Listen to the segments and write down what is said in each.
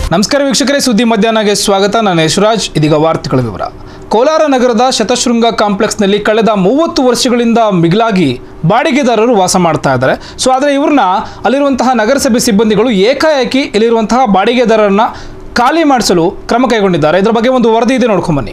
ನಮಸ್ಕಾರ ವೀಕ್ಷಕರೇ ಸುದ್ದಿ ಮಧ್ಯಾಹ್ನಗೆ ಸ್ವಾಗತ ನಾನು ಯಶರಾಜ್ ಇದೀಗ ವಾರ್ತೆಗಳ ವಿವರ ಕೋಲಾರ ನಗರದ ಶತಶೃಂಗ ಕಾಂಪ್ಲೆಕ್ಸ್ನಲ್ಲಿ ಕಳೆದ ಮೂವತ್ತು ವರ್ಷಗಳಿಂದ ಮಿಗಿಲಾಗಿ ಬಾಡಿಗೆದಾರರು ವಾಸ ಮಾಡ್ತಾ ಇದ್ದಾರೆ ಸೊ ಆದರೆ ಇವ್ರನ್ನ ಅಲ್ಲಿರುವಂತಹ ನಗರಸಭೆ ಸಿಬ್ಬಂದಿಗಳು ಏಕಾಏಕಿ ಇಲ್ಲಿರುವಂತಹ ಬಾಡಿಗೆದಾರರನ್ನ ಖಾಲಿ ಮಾಡಿಸಲು ಕ್ರಮ ಕೈಗೊಂಡಿದ್ದಾರೆ ಇದರ ಬಗ್ಗೆ ಒಂದು ವರದಿ ಇದೆ ನೋಡ್ಕೊಂಬನ್ನಿ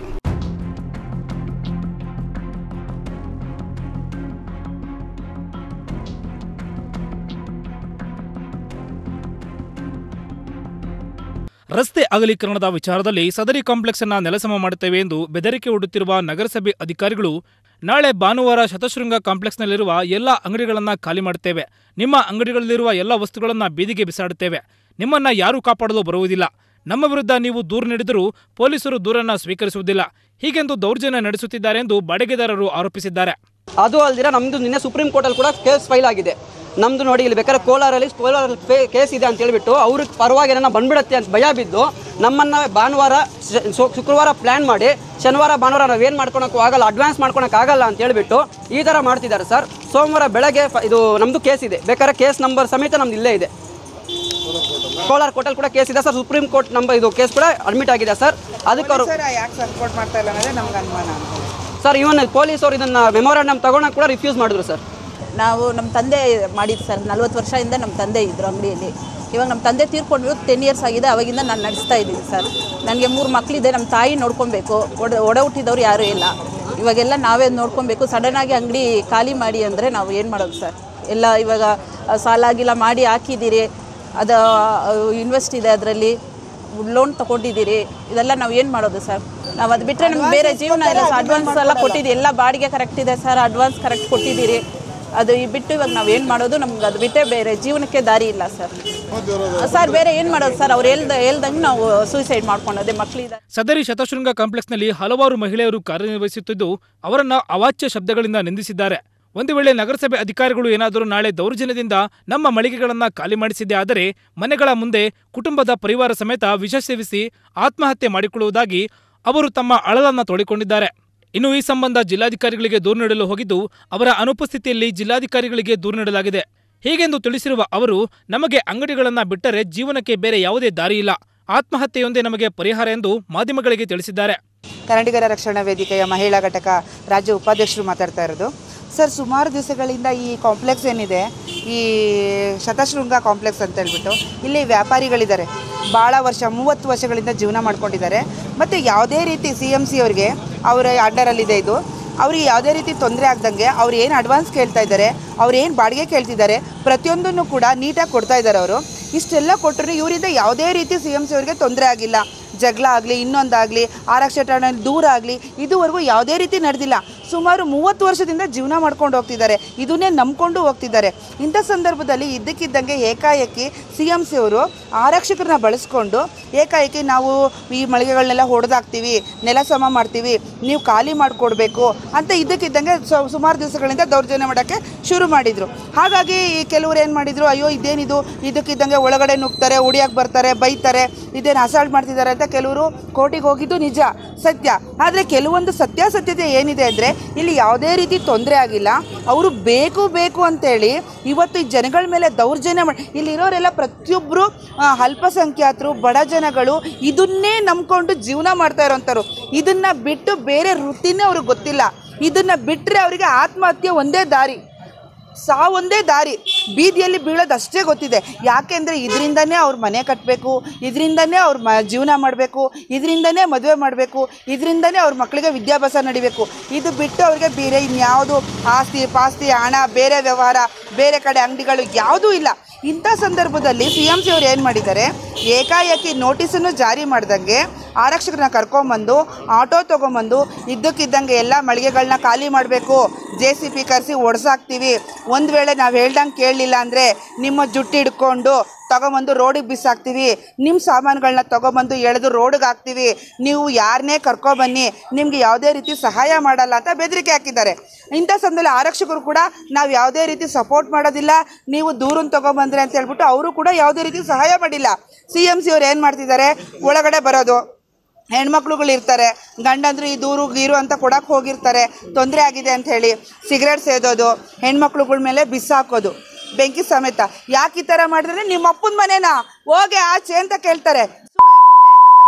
ರಸ್ತೆ ಅಗಲೀಕರಣದ ವಿಚಾರದಲ್ಲಿ ಸದರಿ ಕಾಂಪ್ಲೆಕ್ಸ್ ಅನ್ನ ನೆಲಸಮ ಮಾಡುತ್ತೇವೆ ಎಂದು ಬೆದರಿಕೆ ಒಡ್ಡುತ್ತಿರುವ ನಗರಸಭೆ ಅಧಿಕಾರಿಗಳು ನಾಳೆ ಭಾನುವಾರ ಶತಶೃಂಗ ಕಾಂಪ್ಲೆಕ್ಸ್ನಲ್ಲಿರುವ ಎಲ್ಲ ಅಂಗಡಿಗಳನ್ನ ಖಾಲಿ ಮಾಡುತ್ತೇವೆ ನಿಮ್ಮ ಅಂಗಡಿಗಳಲ್ಲಿರುವ ಎಲ್ಲ ವಸ್ತುಗಳನ್ನ ಬೀದಿಗೆ ಬಿಸಾಡುತ್ತೇವೆ ನಿಮ್ಮನ್ನ ಯಾರೂ ಕಾಪಾಡಲು ಬರುವುದಿಲ್ಲ ನಮ್ಮ ವಿರುದ್ಧ ನೀವು ದೂರು ನೀಡಿದರೂ ಪೊಲೀಸರು ದೂರನ್ನ ಸ್ವೀಕರಿಸುವುದಿಲ್ಲ ಹೀಗೆಂದು ದೌರ್ಜನ್ಯ ನಡೆಸುತ್ತಿದ್ದಾರೆ ಎಂದು ಬಾಡಿಗೆದಾರರು ಆರೋಪಿಸಿದ್ದಾರೆ ಅದು ಅಲ್ದಿರ ನಮ್ಮದು ನಿನ್ನೆ ಸುಪ್ರೀಂ ಕೋರ್ಟಲ್ಲಿ ಕೂಡ ಕೇಸ್ ಫೈಲ್ ಆಗಿದೆ ನಮ್ಮದು ನೋಡಿ ಇಲ್ಲಿ ಬೇಕಾದ್ರೆ ಕೋಲಾರಲ್ಲಿ ಕೋಲಾರಲ್ಲಿ ಫೇ- ಕೇಸ್ ಇದೆ ಅಂತ ಹೇಳ್ಬಿಟ್ಟು ಅವ್ರಿಗೆ ಪರವಾಗಿ ಏನನ್ನ ಬಂದ್ಬಿಡತ್ತೆ ಅಂತ ಭಯ ಬಿದ್ದು ನಮ್ಮನ್ನು ಭಾನುವಾರ ಶ- ಶು- ಶುಕ್ರವಾರ ಪ್ಲ್ಯಾನ್ ಮಾಡಿ ಶನಿವಾರ ಭಾನುವಾರ ನಾವೇನು ಮಾಡ್ಕೊಳಕ್ಕೂ ಆಗಲ್ಲ ಅಡ್ವಾನ್ಸ್ ಮಾಡ್ಕೊಳಕ್ಕೆ ಆಗಲ್ಲ ಅಂತ ಹೇಳ್ಬಿಟ್ಟು ಈ ಥರ ಮಾಡ್ತಿದ್ದಾರೆ ಸರ್ ಸೋಮವಾರ ಬೆಳಗ್ಗೆ ಫ- ಇದು ನಮ್ಮದು ಕೇಸ್ ಇದೆ ಬೇಕಾದ್ರೆ ಕೇಸ್ ನಂಬರ್ ಸಮೇತ ನಮ್ದು ಇಲ್ಲೇ ಇದೆ ಕೋಲಾರ ಕೋರ್ಟಲ್ಲಿ ಕೂಡ ಕೇಸ್ ಇದೆ ಸರ್ ಸುಪ್ರೀಂ ಕೋರ್ಟ್ ನಂಬರ್ ಇದು ಕೇಸ್ ಕೂಡ ಅಡ್ಮಿಟ್ ಆಗಿದೆ ಸರ್ ಅದಕ್ಕೆ ಅವರು ಸರ್ ಯಾಕೆ ಸಪೋರ್ಟ್ ಮಾಡ್ತಾ ಇಲ್ಲ ಅನ್ನೋದೇ ನಮ್ಗೆ ಅನುಮಾನ ಸರ್ ಇವನ್ ಪೊಲೀಸರು ಇದನ್ನು ಮೆಮೊರಾಂಡಮ್ ತಗೊಳಕ್ಕೆ ಕೂಡ ರಿಫ್ಯೂಸ್ ಮಾಡಿದ್ರು ಸರ್ ನಾವು ನಮ್ಮ ತಂದೆ ಮಾಡಿದ್ದು ಸರ್ ನಲ್ವತ್ತು ವರ್ಷದಿಂದ ನಮ್ಮ ತಂದೆ ಇದ್ದರು ಅಂಗಡಿಯಲ್ಲಿ ಇವಾಗ ನಮ್ಮ ತಂದೆ ತೀರ್ಕೊಂಡು ಟೆನ್ ಇಯರ್ಸ್ ಆಗಿದೆ ಅವಾಗಿಂದ ನಾನು ನಡೆಸ್ತಾ ಇದ್ದೀನಿ ಸರ್ ನನಗೆ ಮೂರು ಮಕ್ಕಳಿದೆ ನಮ್ಮ ತಾಯಿ ನೋಡ್ಕೊಬೇಕು ಒಡ ಒಡ ಹುಟ್ಟಿದವ್ರು ಯಾರೂ ಇಲ್ಲ ಇವಾಗೆಲ್ಲ ನಾವೇ ನೋಡ್ಕೊಬೇಕು ಸಡನ್ನಾಗಿ ಅಂಗಡಿ ಖಾಲಿ ಮಾಡಿ ಅಂದರೆ ನಾವು ಏನು ಮಾಡೋದು ಸರ್ ಎಲ್ಲ ಇವಾಗ ಆ, ಸಾಲ ಗಿಲ ಮಾಡಿ ಹಾಕಿದ್ದೀರಿ ಅದು ಇನ್ವೆಸ್ಟ್ ಇದೆ ಅದರಲ್ಲಿ ಲೋನ್ ತಗೊಂಡಿದ್ದೀರಿ ಇದೆಲ್ಲ ನಾವು ಏನು ಮಾಡೋದು ಸರ್ ನಾವು ಅದು ಬಿಟ್ಟರೆ ನಮ್ಗೆ ಬೇರೆ ಜೀವನ ಇಲ್ಲ ಸರ್ ಅಡ್ವಾನ್ಸ್ ಎಲ್ಲ ಕೊಟ್ಟಿದ್ದೀವಿ ಎಲ್ಲ ಬಾಡಿಗೆ ಕರೆಕ್ಟ್ ಇದೆ ಸರ್ ಅಡ್ವಾನ್ಸ್ ಕರೆಕ್ಟ್ ಕೊಟ್ಟಿದ್ದೀರಿ ಅದು ಈ ಬಿಟ್ಟು ಇವಾಗ ನಾವು ಏನು ಮಾಡೋದು ನಮ್ಗೆ ಅದು ಬಿಟ್ಟರೆ ಬೇರೆ ಜೀವನಕ್ಕೆ ದಾರಿ ಇಲ್ಲ ಸರ್ ಸರ್ ಬೇರೆ ಏನು ಮಾಡೋದು ಸರ್ ಅವ್ರು ಹೇಳ್ದ ಹೇಳ್ದಂಗೆ ನಾವು ಸೂಸೈಡ್ ಮಾಡ್ಕೊಳೋದೆ ಮಕ್ಕಳಿದ್ದಾರೆ ಸದರಿ ಶತಶೃಂಗ ಕಾಂಪ್ಲೆಕ್ಸ್ನಲ್ಲಿ ಹಲವಾರು ಮಹಿಳೆಯರು ಕಾರ್ಯನಿರ್ವಹಿಸುತ್ತಿದ್ದು ಅವರನ್ನ ಅವಾಚ್ಯ ಶಬ್ದಗಳಿಂದ ನಿಂದಿಸಿದ್ದಾರೆ ಒಂದು ವೇಳೆ ನಗರಸಭೆ ಅಧಿಕಾರಿಗಳು ಏನಾದರೂ ನಾಳೆ ದೌರ್ಜನ್ಯದಿಂದ ನಮ್ಮ ಮಳಿಗೆಗಳನ್ನ ಖಾಲಿ ಮಾಡಿಸಿದ್ದೇ ಆದರೆ ಮನೆಗಳ ಮುಂದೆ ಕುಟುಂಬದ ಪರಿವಾರ ಸಮೇತ ವಿಷ ಸೇವಿಸಿ ಆತ್ಮಹತ್ಯೆ ಮಾಡಿಕೊಳ್ಳುವುದಾಗಿ ಅವರು ತಮ್ಮ ಅಳಲನ್ನ ತೋಡಿಕೊಂಡಿದ್ದಾರೆ ಇನ್ನು ಈ ಸಂಬಂಧ ಜಿಲ್ಲಾಧಿಕಾರಿಗಳಿಗೆ ದೂರು ನೀಡಲು ಹೋಗಿದ್ದು ಅವರ ಅನುಪಸ್ಥಿತಿಯಲ್ಲಿ ಜಿಲ್ಲಾಧಿಕಾರಿಗಳಿಗೆ ದೂರು ನೀಡಲಾಗಿದೆ ಹೀಗೆಂದು ತಿಳಿಸಿರುವ ಅವರು ನಮಗೆ ಅಂಗಡಿಗಳನ್ನ ಬಿಟ್ಟರೆ ಜೀವನಕ್ಕೆ ಬೇರೆ ಯಾವುದೇ ದಾರಿ ಇಲ್ಲ ಆತ್ಮಹತ್ಯೆಯೊಂದೇ ನಮಗೆ ಪರಿಹಾರ ಎಂದು ಮಾಧ್ಯಮಗಳಿಗೆ ತಿಳಿಸಿದ್ದಾರೆ ಕನ್ನಡಿಗರ ರಕ್ಷಣಾ ವೇದಿಕೆಯ ಮಹಿಳಾ ಘಟಕ ರಾಜ್ಯ ಉಪಾಧ್ಯಕ್ಷರು ಮಾತಾಡ್ತಾ ಇರೋದು ಸರ್ ಸುಮಾರು ದಿವಸಗಳಿಂದ ಈ ಕಾಂಪ್ಲೆಕ್ಸ್ ಏನಿದೆ ಈ ಶತಶೃಂಗ ಕಾಂಪ್ಲೆಕ್ಸ್ ಅಂತ ಹೇಳ್ಬಿಟ್ಟು ಇಲ್ಲಿ ವ್ಯಾಪಾರಿಗಳಿದ್ದಾರೆ ಭಾಳ ವರ್ಷ ಮೂವತ್ತು ವರ್ಷಗಳಿಂದ ಜೀವನ ಮಾಡ್ಕೊಂಡಿದ್ದಾರೆ ಮತ್ತು ಯಾವುದೇ ರೀತಿ ಸಿ ಎಮ್ ಸಿ ಅವರಿಗೆ ಅವರ ಅಂಡರಲ್ಲಿದೆ ಇದು ಅವ್ರಿಗೆ ಯಾವುದೇ ರೀತಿ ತೊಂದರೆ ಆಗ್ದಂಗೆ ಅವ್ರು ಏನು ಅಡ್ವಾನ್ಸ್ ಕೇಳ್ತಾ ಇದ್ದಾರೆ ಅವ್ರು ಏನು ಬಾಡಿಗೆ ಕೇಳ್ತಿದ್ದಾರೆ ಪ್ರತಿಯೊಂದನ್ನು ಕೂಡ ನೀಟಾಗಿ ಕೊಡ್ತಾ ಇದ್ದಾರೆ ಅವರು ಇಷ್ಟೆಲ್ಲ ಕೊಟ್ಟರು ಇವರಿಂದ ಯಾವುದೇ ರೀತಿ ಸಿ ಎಮ್ ಸಿ ಅವರಿಗೆ ತೊಂದರೆ ಆಗಿಲ್ಲ ಜಗಳ ಆಗಲಿ ಇನ್ನೊಂದಾಗಲಿ ಆರಕ್ಷ ಠಾಣೆಯಲ್ಲಿ ದೂರ ಆಗಲಿ ಇದುವರೆಗೂ ಯಾವುದೇ ರೀತಿ ನಡೆದಿಲ್ಲ ಸುಮಾರು ಮೂವತ್ತು ವರ್ಷದಿಂದ ಜೀವನ ಮಾಡ್ಕೊಂಡು ಹೋಗ್ತಿದ್ದಾರೆ ಇದನ್ನೇ ನಂಬ್ಕೊಂಡು ಹೋಗ್ತಿದ್ದಾರೆ ಇಂಥ ಸಂದರ್ಭದಲ್ಲಿ ಇದ್ದಕ್ಕಿದ್ದಂಗೆ ಏಕಾಏಕಿ ಸಿ ಎಮ್ ಸಿ ಅವರು ಆರಕ್ಷಕರನ್ನ ಬಳಸ್ಕೊಂಡು ಏಕಾಏಕಿ ನಾವು ಈ ಮಳಿಗೆಗಳನ್ನೆಲ್ಲ ಹೊಡೆದಾಕ್ತೀವಿ ನೆಲ ಸಮ ಮಾಡ್ತೀವಿ ನೀವು ಖಾಲಿ ಮಾಡಿಕೊಡ್ಬೇಕು ಅಂತ ಇದ್ದಕ್ಕಿದ್ದಂಗೆ ಸು- ಸುಮಾರು ದಿವಸಗಳಿಂದ ದೌರ್ಜನ್ಯ ಮಾಡೋಕ್ಕೆ ಶುರು ಮಾಡಿದರು ಹಾಗಾಗಿ ಈ ಕೆಲವರು ಏನು ಮಾಡಿದರು ಅಯ್ಯೋ ಇದೇನಿದು ಇದಕ್ಕಿದ್ದಂಗೆ ಒಳಗಡೆ ನುಗ್ತಾರೆ ಉಡಿಯಕ್ಕೆ ಬರ್ತಾರೆ ಬೈತಾರೆ ಇದೇನು ಅಸಾಲ್ಟ್ ಮಾಡ್ತಿದ್ದಾರೆ ಅಂತ ಕೆಲವರು ಕೋರ್ಟಿಗೆ ಹೋಗಿದ್ದು ನಿಜ ಸತ್ಯ ಆದರೆ ಕೆಲವೊಂದು ಸತ್ಯಾಸತ್ಯತೆ ಏನಿದೆ ಅಂದರೆ ಇಲ್ಲಿ ಯಾವುದೇ ರೀತಿ ತೊಂದರೆ ಆಗಿಲ್ಲ ಅವರು ಬೇಕು ಬೇಕು ಅಂತೇಳಿ ಇವತ್ತು ಈ ಜನಗಳ ಮೇಲೆ ದೌರ್ಜನ್ಯ ಮಾಡಿ ಇಲ್ಲಿರೋರೆಲ್ಲ ಪ್ರತಿಯೊಬ್ಬರು ಅಲ್ಪಸಂಖ್ಯಾತರು ಬಡ ಜನಗಳು ಇದನ್ನೇ ನಂಬ್ಕೊಂಡು ಜೀವನ ಮಾಡ್ತಾ ಇರೋಂಥವ್ರು ಇದನ್ನು ಬಿಟ್ಟು ಬೇರೆ ವೃತ್ತಿನೇ ಅವ್ರಿಗೆ ಗೊತ್ತಿಲ್ಲ ಇದನ್ನು ಬಿಟ್ಟರೆ ಅವರಿಗೆ ಆತ್ಮಹತ್ಯೆ ಒಂದೇ ದಾರಿ ಸಾವೊಂದೇ ದಾರಿ ಬೀದಿಯಲ್ಲಿ ಬೀಳೋದು ಅಷ್ಟೇ ಗೊತ್ತಿದೆ ಯಾಕೆಂದರೆ ಇದರಿಂದನೇ ಅವ್ರ ಮನೆ ಕಟ್ಟಬೇಕು ಇದರಿಂದನೇ ಅವ್ರ ಮ ಜೀವನ ಮಾಡಬೇಕು ಇದರಿಂದನೇ ಮದುವೆ ಮಾಡಬೇಕು ಇದರಿಂದನೇ ಅವ್ರ ಮಕ್ಕಳಿಗೆ ವಿದ್ಯಾಭ್ಯಾಸ ನಡಿಬೇಕು ಇದು ಬಿಟ್ಟು ಅವ್ರಿಗೆ ಬೇರೆ ಇನ್ಯಾವುದು ಆಸ್ತಿ ಪಾಸ್ತಿ ಹಣ ಬೇರೆ ವ್ಯವಹಾರ ಬೇರೆ ಕಡೆ ಅಂಗಡಿಗಳು ಯಾವುದೂ ಇಲ್ಲ ಇಂಥ ಸಂದರ್ಭದಲ್ಲಿ ಸಿ ಎಮ್ ಸಿ ಅವ್ರು ಏನು ಮಾಡಿದ್ದಾರೆ ಏಕಾಏಕಿ ನೋಟಿಸನ್ನು ಜಾರಿ ಮಾಡ್ದಂಗೆ ಆರಕ್ಷಕರನ್ನ ಕರ್ಕೊಂಬಂದು ಆಟೋ ತೊಗೊಂಬಂದು ಇದ್ದಕ್ಕಿದ್ದಂಗೆ ಎಲ್ಲ ಮಳಿಗೆಗಳನ್ನ ಖಾಲಿ ಮಾಡಬೇಕು ಜೆ ಸಿ ಪಿ ಕರೆಸಿ ಒಡ್ಸಾಕ್ತೀವಿ ಒಂದು ವೇಳೆ ನಾವು ಹೇಳ್ದಂಗೆ ಕೇಳಲಿಲ್ಲ ಅಂದರೆ ನಿಮ್ಮ ಜುಟ್ಟು ಹಿಡ್ಕೊಂಡು ತಗೊಂಬಂದು ರೋಡಿಗೆ ಬಿಸಾಕ್ತೀವಿ ನಿಮ್ಮ ಸಾಮಾನುಗಳನ್ನ ತಗೊಂಬಂದು ಎಳೆದು ರೋಡಿಗೆ ಹಾಕ್ತೀವಿ ನೀವು ಯಾರನ್ನೇ ಕರ್ಕೊಬನ್ನಿ ನಿಮಗೆ ಯಾವುದೇ ರೀತಿ ಸಹಾಯ ಮಾಡಲ್ಲ ಅಂತ ಬೆದರಿಕೆ ಹಾಕಿದ್ದಾರೆ ಇಂಥ ಸಂದರ್ಭದಲ್ಲಿ ಆರಕ್ಷಕರು ಕೂಡ ನಾವು ಯಾವುದೇ ರೀತಿ ಸಪೋರ್ಟ್ ಮಾಡೋದಿಲ್ಲ ನೀವು ದೂರನ್ನು ತೊಗೊಂಬಂದ್ರೆ ಅಂತ ಹೇಳ್ಬಿಟ್ಟು ಅವರು ಕೂಡ ಯಾವುದೇ ರೀತಿ ಸಹಾಯ ಮಾಡಿಲ್ಲ ಸಿ ಎಮ್ ಸಿ ಅವ್ರು ಏನು ಮಾಡ್ತಿದ್ದಾರೆ ಒಳಗಡೆ ಬರೋದು ಹೆಣ್ಮಕ್ಳುಗಳು ಇರ್ತಾರೆ ಗಂಡಂದ್ರು ಈ ದೂರು ಗೀರು ಅಂತ ಕೊಡಕ್ಕೆ ಹೋಗಿರ್ತಾರೆ ತೊಂದರೆ ಆಗಿದೆ ಅಂತ ಹೇಳಿ ಸಿಗರೇಟ್ ಸೇದೋದು ಹೆಣ್ಮಕ್ಳುಗಳ ಮೇಲೆ ಬಿಸಾಕೋದು ಬೆಂಕಿ ಸಮೇತ ಯಾಕೆ ಈ ಥರ ಮಾಡಿದ್ರೆ ನಿಮ್ಮ ಅಪ್ಪನ ಮನೆನಾ ಹೋಗಿ ಆಚೆ ಅಂತ ಕೇಳ್ತಾರೆ ಸುಳ್ಳು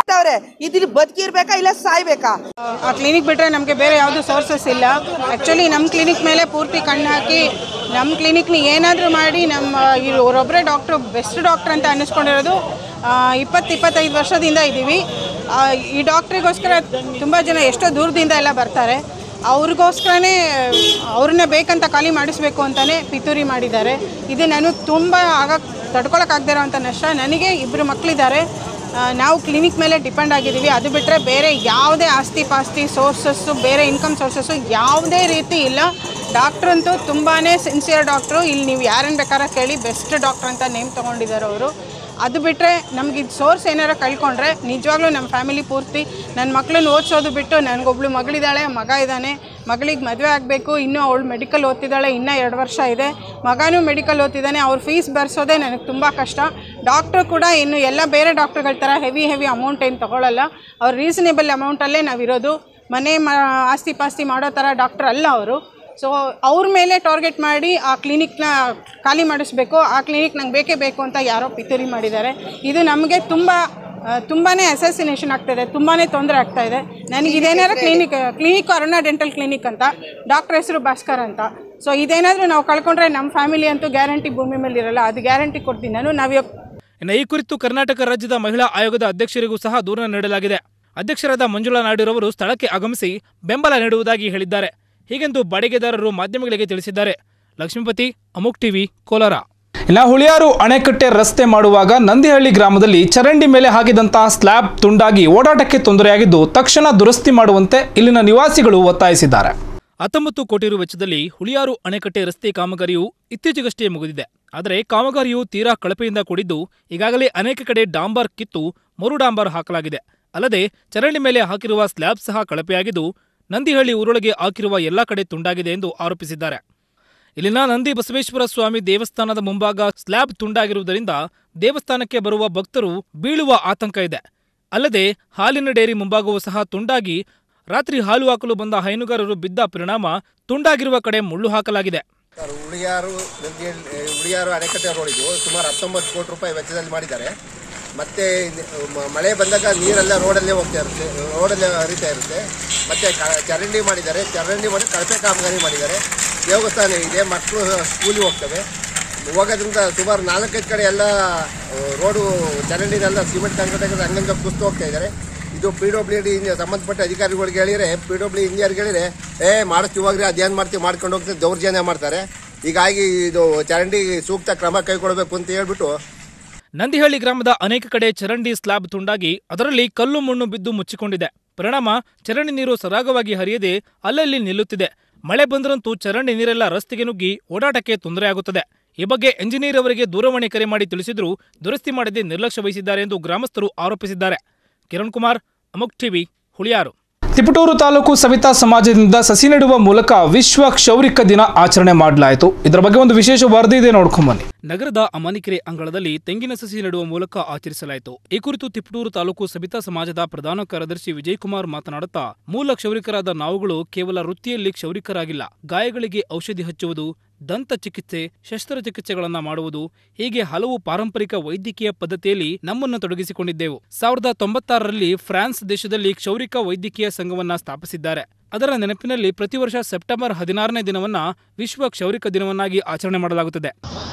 ಅವ್ರೆ ಇದಿಲ್ಲಿ ಬದುಕಿರ್ಬೇಕಾ ಇಲ್ಲ ಸಾಯ್ಬೇಕಾ ಆ ಕ್ಲಿನಿಕ್ ಬಿಟ್ಟರೆ ನಮಗೆ ಬೇರೆ ಯಾವುದು ಸೋರ್ಸಸ್ ಇಲ್ಲ ಆ್ಯಕ್ಚುಲಿ ನಮ್ಮ ಕ್ಲಿನಿಕ್ ಮೇಲೆ ಪೂರ್ತಿ ಕಣ್ಣು ಹಾಕಿ ನಮ್ಮ ಕ್ಲಿನಿಕ್ನ ಏನಾದರೂ ಮಾಡಿ ನಮ್ಮ ಇವರೊಬ್ಬರೇ ಡಾಕ್ಟ್ರು ಬೆಸ್ಟ್ ಡಾಕ್ಟ್ರ್ ಅಂತ ಅನ್ನಿಸ್ಕೊಂಡಿರೋದು ಇಪ್ಪತ್ತು ಇಪ್ಪತ್ತೈದು ವರ್ಷದಿಂದ ಇದ್ದೀವಿ ಆ, ಈ ಡಾಕ್ಟ್ರಿಗೋಸ್ಕರ ತುಂಬ ಜನ ಎಷ್ಟೋ ದೂರದಿಂದ ಎಲ್ಲ ಬರ್ತಾರೆ ಅವ್ರಿಗೋಸ್ಕರನೇ ಅವ್ರನ್ನ ಬೇಕಂತ ಖಾಲಿ ಮಾಡಿಸ್ಬೇಕು ಅಂತಲೇ ಪಿತೂರಿ ಮಾಡಿದ್ದಾರೆ ಇದು ನನಗೆ ತುಂಬ ಆಗಕ್ಕೆ ತಡ್ಕೊಳಕ್ಕಾಗದೇ ಇರೋವಂಥ ನಷ್ಟ ನನಗೆ ಇಬ್ಬರು ಮಕ್ಕಳಿದ್ದಾರೆ ಆ, ನಾವು ಕ್ಲಿನಿಕ್ ಮೇಲೆ ಡಿಪೆಂಡ್ ಆಗಿದ್ದೀವಿ ಅದು ಬಿಟ್ಟರೆ ಬೇರೆ ಯಾವುದೇ ಆಸ್ತಿ ಪಾಸ್ತಿ ಸೋರ್ಸಸ್ಸು ಬೇರೆ ಇನ್ಕಮ್ ಸೋರ್ಸಸ್ಸು ಯಾವುದೇ ರೀತಿ ಇಲ್ಲ ಡಾಕ್ಟ್ರ್ ಅಂತೂ ತುಂಬಾ ಸಿನ್ಸಿಯರ್ ಡಾಕ್ಟ್ರು ಇಲ್ಲಿ ನೀವು ಯಾರನ್ನು ಬೇಕಾದ್ರೆ ಕೇಳಿ ಬೆಸ್ಟ್ ಡಾಕ್ಟ್ರ್ ಅಂತ ನೇಮ್ ತೊಗೊಂಡಿದ್ದಾರೆ ಅವರು ಅದು ಬಿಟ್ಟರೆ ನಮ್ಗೆ ಇದು ಸೋರ್ಸ್ ಏನಾರ ಕಳ್ಕೊಂಡ್ರೆ ನಿಜವಾಗ್ಲೂ ನಮ್ಮ ಫ್ಯಾಮಿಲಿ ಪೂರ್ತಿ ನನ್ನ ಮಕ್ಕಳನ್ನ ಓದಿಸೋದು ಬಿಟ್ಟು ನನಗೊಬ್ಳು ಮಗಳಿದ್ದಾಳೆ ಮಗ ಇದ್ದಾನೆ ಮಗಳಿಗೆ ಮದುವೆ ಆಗಬೇಕು ಇನ್ನೂ ಅವಳು ಮೆಡಿಕಲ್ ಓದ್ತಿದ್ದಾಳೆ ಇನ್ನೂ ಎರಡು ವರ್ಷ ಇದೆ ಮಗನೂ ಮೆಡಿಕಲ್ ಓದ್ತಿದ್ದಾನೆ ಅವ್ರ ಫೀಸ್ ಬರ್ಸೋದೇ ನನಗೆ ತುಂಬ ಕಷ್ಟ ಡಾಕ್ಟ್ರು ಕೂಡ ಇನ್ನು ಎಲ್ಲ ಬೇರೆ ಡಾಕ್ಟ್ರುಗಳ ಥರ ಹೆವಿ ಹೆವಿ ಅಮೌಂಟ್ ಏನು ತೊಗೊಳ್ಳಲ್ಲ ಅವ್ರು ರೀಸನೇಬಲ್ ಅಮೌಂಟಲ್ಲೇ ನಾವಿರೋದು ಮನೆ ಮ ಆಸ್ತಿ ಪಾಸ್ತಿ ಮಾಡೋ ಥರ ಡಾಕ್ಟ್ರ್ ಅಲ್ಲ ಅವರು ಸೊ ಅವ್ರ ಮೇಲೆ ಟಾರ್ಗೆಟ್ ಮಾಡಿ ಆ ಕ್ಲಿನಿಕ್ನ ಖಾಲಿ ಮಾಡಿಸ್ಬೇಕು ಆ ಕ್ಲಿನಿಕ್ ನಂಗೆ ಬೇಕೇ ಬೇಕು ಅಂತ ಯಾರೋ ಪಿತೂರಿ ಮಾಡಿದ್ದಾರೆ ಇದು ನಮಗೆ ತುಂಬ ತುಂಬಾ ಅಸಸಿನೇಷನ್ ಆಗ್ತಾಯಿದೆ ತುಂಬಾ ತೊಂದರೆ ಆಗ್ತಾ ಇದೆ ನನಗೆ ಇದೇನಾದ್ರು clinic clinic Aruna dental clinic ಅಂತ ಡಾಕ್ಟರ್ ಹೆಸರು ಭಾಸ್ಕರ್ ಅಂತ ಸೊ ಇದೇನಾದರೂ ನಾವು ಕಳ್ಕೊಂಡ್ರೆ ನಮ್ಮ ಫ್ಯಾಮಿಲಿ ಅಂತೂ ಗ್ಯಾರಂಟಿ ಭೂಮಿ ಮೇಲೆ ಇರಲ್ಲ ಅದು ಗ್ಯಾರಂಟಿ ಕೊಡ್ತೀನಿ ನಾನು ನಾವು ಇವಾಗ ಇನ್ನು ಈ ಕುರಿತು ಕರ್ನಾಟಕ ರಾಜ್ಯದ ಮಹಿಳಾ ಆಯೋಗದ ಅಧ್ಯಕ್ಷರಿಗೂ ಸಹ ದೂರ ನೀಡಲಾಗಿದೆ ಅಧ್ಯಕ್ಷರಾದ ಮಂಜುಳಾ ನಾಯ್ಡುರವರು ಸ್ಥಳಕ್ಕೆ ಆಗಮಿಸಿ ಬೆಂಬಲ ನೀಡುವುದಾಗಿ ಹೇಳಿದ್ದಾರೆ ಹೀಗೆಂದು ಬಾಡಿಗೆದಾರರು ಮಾಧ್ಯಮಗಳಿಗೆ ತಿಳಿಸಿದ್ದಾರೆ ಲಕ್ಷ್ಮೀಪತಿ ಅಮುಕ್ ಟಿವಿ ಕೋಲಾರ ಇನ್ನು ಹುಳಿಯಾರು ಅಣೆಕಟ್ಟೆ ರಸ್ತೆ ಮಾಡುವಾಗ ನಂದಿಹಳ್ಳಿ ಗ್ರಾಮದಲ್ಲಿ ಚರಂಡಿ ಮೇಲೆ ಹಾಕಿದಂತಹ ಸ್ಲ್ಯಾಬ್ ತುಂಡಾಗಿ ಓಡಾಟಕ್ಕೆ ತೊಂದರೆಯಾಗಿದ್ದು ತಕ್ಷಣ ದುರಸ್ತಿ ಮಾಡುವಂತೆ ಇಲ್ಲಿನ ನಿವಾಸಿಗಳು ಒತ್ತಾಯಿಸಿದ್ದಾರೆ ಹತ್ತೊಂಬತ್ತು ಕೋಟಿ ರು ವೆಚ್ಚದಲ್ಲಿ ಹುಳಿಯಾರು ಅಣೆಕಟ್ಟೆ ರಸ್ತೆ ಕಾಮಗಾರಿಯು ಇತ್ತೀಚೆಗಷ್ಟೇ ಮುಗಿದಿದೆ ಆದರೆ ಕಾಮಗಾರಿಯು ತೀರಾ ಕಳಪೆಯಿಂದ ಕೂಡಿದ್ದು ಈಗಾಗಲೇ ಅನೇಕ ಕಡೆ ಡಾಂಬರ್ ಕಿತ್ತು ಮರು ಡಾಂಬರ್ ಹಾಕಲಾಗಿದೆ ಅಲ್ಲದೆ ಚರಂಡಿ ಮೇಲೆ ಹಾಕಿರುವ ಸ್ಲ್ಯಾಬ್ ಸಹ ಕಳಪೆಯಾಗಿದ್ದು ನಂದಿಹಳ್ಳಿ ಊರೊಳಗೆ ಹಾಕಿರುವ ಎಲ್ಲಾ ಕಡೆ ತುಂಡಾಗಿದೆ ಎಂದು ಆರೋಪಿಸಿದ್ದಾರೆ ಇಲ್ಲಿನ ನಂದಿ ಬಸವೇಶ್ವರ ಸ್ವಾಮಿ ದೇವಸ್ಥಾನದ ಮುಂಭಾಗ ಸ್ಲ್ಯಾಬ್ ತುಂಡಾಗಿರುವುದರಿಂದ ದೇವಸ್ಥಾನಕ್ಕೆ ಬರುವ ಭಕ್ತರು ಬೀಳುವ ಆತಂಕ ಇದೆ ಅಲ್ಲದೆ ಹಾಲಿನ ಡೇರಿ ಮುಂಭಾಗವೂ ಸಹ ತುಂಡಾಗಿ ರಾತ್ರಿ ಹಾಲು ಹಾಕಲು ಬಂದ ಹೈನುಗಾರರು ಬಿದ್ದ ಪರಿಣಾಮ ತುಂಡಾಗಿರುವ ಕಡೆ ಮುಳ್ಳು ಹಾಕಲಾಗಿದೆ ಸರ್ ಉಳಿಯಾರು ನಂದಿಹಳ್ಳಿ ಉಳಿಯಾರು ಅಣೆಕಟ್ಟೆ ರೋಡಿದು ಸುಮಾರು ಹತ್ತೊಂಬತ್ತು ಕೋಟಿ ರೂಪಾಯಿ ವೆಚ್ಚದಲ್ಲಿ ಮಾಡಿದ್ದಾರೆ ಮತ್ತೆ ಮ- ಮಳೆ ಬಂದಾಗ ನೀರೆಲ್ಲ ರೋಡಲ್ಲೇ ಹೋಗ್ತಾ ಇರುತ್ತೆ ರೋಡಲ್ಲೇ ಹರಿತಾ ಇರುತ್ತೆ ಮತ್ತೆ ಕ- ಚರಂಡಿ ಮಾಡಿದ್ದಾರೆ ಚರಂಡಿ ಮಾಡಿ ಕಳಪೆ ಕಾಮಗಾರಿ ಮಾಡಿದ್ದಾರೆ ದೇವಸ್ಥಾನ ಇದೆ ಮಕ್ಕಳು ಸ್ಕೂಲಿಗೆ ಹೋಗ್ತವೆ ಹೋಗೋದ್ರಿಂದ ಸುಮಾರು ನಾಲ್ಕೈದು ಕಡೆ ಎಲ್ಲ ಆ, ರೋಡು ಚರಂಡಿನೆಲ್ಲ ಸಿಮೆಂಟ್ ಕಾಂಕ್ರೀಟ್ ಹಂಗಂಗೆ ಕುಸ್ತು ಹೋಗ್ತಾ ಇದ್ದಾರೆ ಇದು ಪಿ ಡಬ್ಲ್ಯೂ ಡಿ ಸಂಬಂಧಪಟ್ಟ ಅಧಿಕಾರಿಗಳಿಗೆ ಹೇಳಿದ್ರೆ ಪಿ ಡಬ್ಲ್ಯೂ ಇಂಜಿನಿಯರ್ಗೆ ಹೇಳಿದ್ರೆ ಏ ಮಾಡಿಸ್ತೀವಿ ಹೋಗ್ರಿ ಅದೇನು ಮಾಡ್ತೀವಿ ಮಾಡ್ಕೊಂಡು ಹೋಗ್ತೀವಿ ದೌರ್ಜನ್ಯ ಮಾಡ್ತಾರೆ ಹೀಗಾಗಿ ಇದು ಚರಂಡಿ ಸೂಕ್ತ ಕ್ರಮ ಕೈಗೊಳ್ಳಬೇಕು ಅಂತ ಹೇಳ್ಬಿಟ್ಟು ನಂದಿಹಳ್ಳಿ ಗ್ರಾಮದ ಅನೇಕ ಕಡೆ ಚರಂಡಿ ಸ್ಲ್ಯಾಬ್ ತುಂಡಾಗಿ ಅದರಲ್ಲಿ ಕಲ್ಲು ಮಣ್ಣು ಬಿದ್ದು ಮುಚ್ಚಿಕೊಂಡಿದೆ ಪರಿಣಾಮ ಚರಂಡಿ ನೀರು ಸರಾಗವಾಗಿ ಹರಿಯದೆ ಅಲ್ಲಲ್ಲಿ ನಿಲ್ಲುತ್ತಿದೆ ಮಳೆ ಬಂದರಂತೂ ಚರಂಡಿ ನೀರೆಲ್ಲ ರಸ್ತೆಗೆ ನುಗ್ಗಿ ಓಡಾಟಕ್ಕೆ ತೊಂದರೆಯಾಗುತ್ತದೆ ಈ ಬಗ್ಗೆ ಎಂಜಿನಿಯರ್ ಅವರಿಗೆ ದೂರವಾಣಿ ಕರೆ ಮಾಡಿ ತಿಳಿಸಿದರೂ ದುರಸ್ತಿ ಮಾಡದೆ ನಿರ್ಲಕ್ಷ್ಯ ವಹಿಸಿದ್ದಾರೆ ಎಂದು ಗ್ರಾಮಸ್ಥರು ಆರೋಪಿಸಿದ್ದಾರೆ ಕಿರಣ್ ಕುಮಾರ್ ಅಮುಕ್ ಟಿವಿ ಹುಳಿಯಾರು ತಿಪಟೂರು ತಾಲೂಕು ಸವಿತಾ ಸಮಾಜದಿಂದ ಸಸಿ ನೆಡುವ ಮೂಲಕ ವಿಶ್ವ ಕ್ಷೌರಿಕ ದಿನ ಆಚರಣೆ ಮಾಡಲಾಯಿತು ಇದರ ಬಗ್ಗೆ ಒಂದು ವಿಶೇಷ ವರದಿ ಇದೆ ನೋಡ್ಕೊಂಬನ್ನಿ ನಗರದ ಅಮಾನಿಕೆರೆ ಅಂಗಳದಲ್ಲಿ ತೆಂಗಿನ ಸಸಿ ನೆಡುವ ಮೂಲಕ ಆಚರಿಸಲಾಯಿತು ಈ ಕುರಿತು ತಿಪಟೂರು ತಾಲೂಕು ಸವಿತಾ ಸಮಾಜದ ಪ್ರಧಾನ ಕಾರ್ಯದರ್ಶಿ ವಿಜಯ್ ಕುಮಾರ್ ಮಾತನಾಡುತ್ತಾ ಮೂಲ ಕ್ಷೌರಿಕರಾದ ನಾವುಗಳು ಕೇವಲ ವೃತ್ತಿಯಲ್ಲಿ ಕ್ಷೌರಿಕರಾಗಿಲ್ಲ ಗಾಯಗಳಿಗೆ ಔಷಧಿ ಹಚ್ಚುವುದು ದಂತ ಚಿಕಿತ್ಸೆ ಶಸ್ತ್ರಚಿಕಿತ್ಸೆಗಳನ್ನ ಮಾಡುವುದು ಹೀಗೆ ಹಲವು ಪಾರಂಪರಿಕ ವೈದ್ಯಕೀಯ ಪದ್ಧತಿಯಲ್ಲಿ ನಮ್ಮನ್ನು ತೊಡಗಿಸಿಕೊಂಡಿದ್ದೆವು ಸಾವಿರದ ತೊಂಬತ್ತಾರರಲ್ಲಿ ಫ್ರಾನ್ಸ್ ದೇಶದಲ್ಲಿ ಕ್ಷೌರಿಕ ವೈದ್ಯಕೀಯ ಸಂಘವನ್ನ ಸ್ಥಾಪಿಸಿದ್ದಾರೆ ಅದರ ನೆನಪಿನಲ್ಲಿ ಪ್ರತಿ ವರ್ಷ ಸೆಪ್ಟೆಂಬರ್ ಹದಿನಾರನೇ ದಿನವನ್ನ ವಿಶ್ವ ಕ್ಷೌರಿಕ ದಿನವನ್ನಾಗಿ ಆಚರಣೆ ಮಾಡಲಾಗುತ್ತದೆ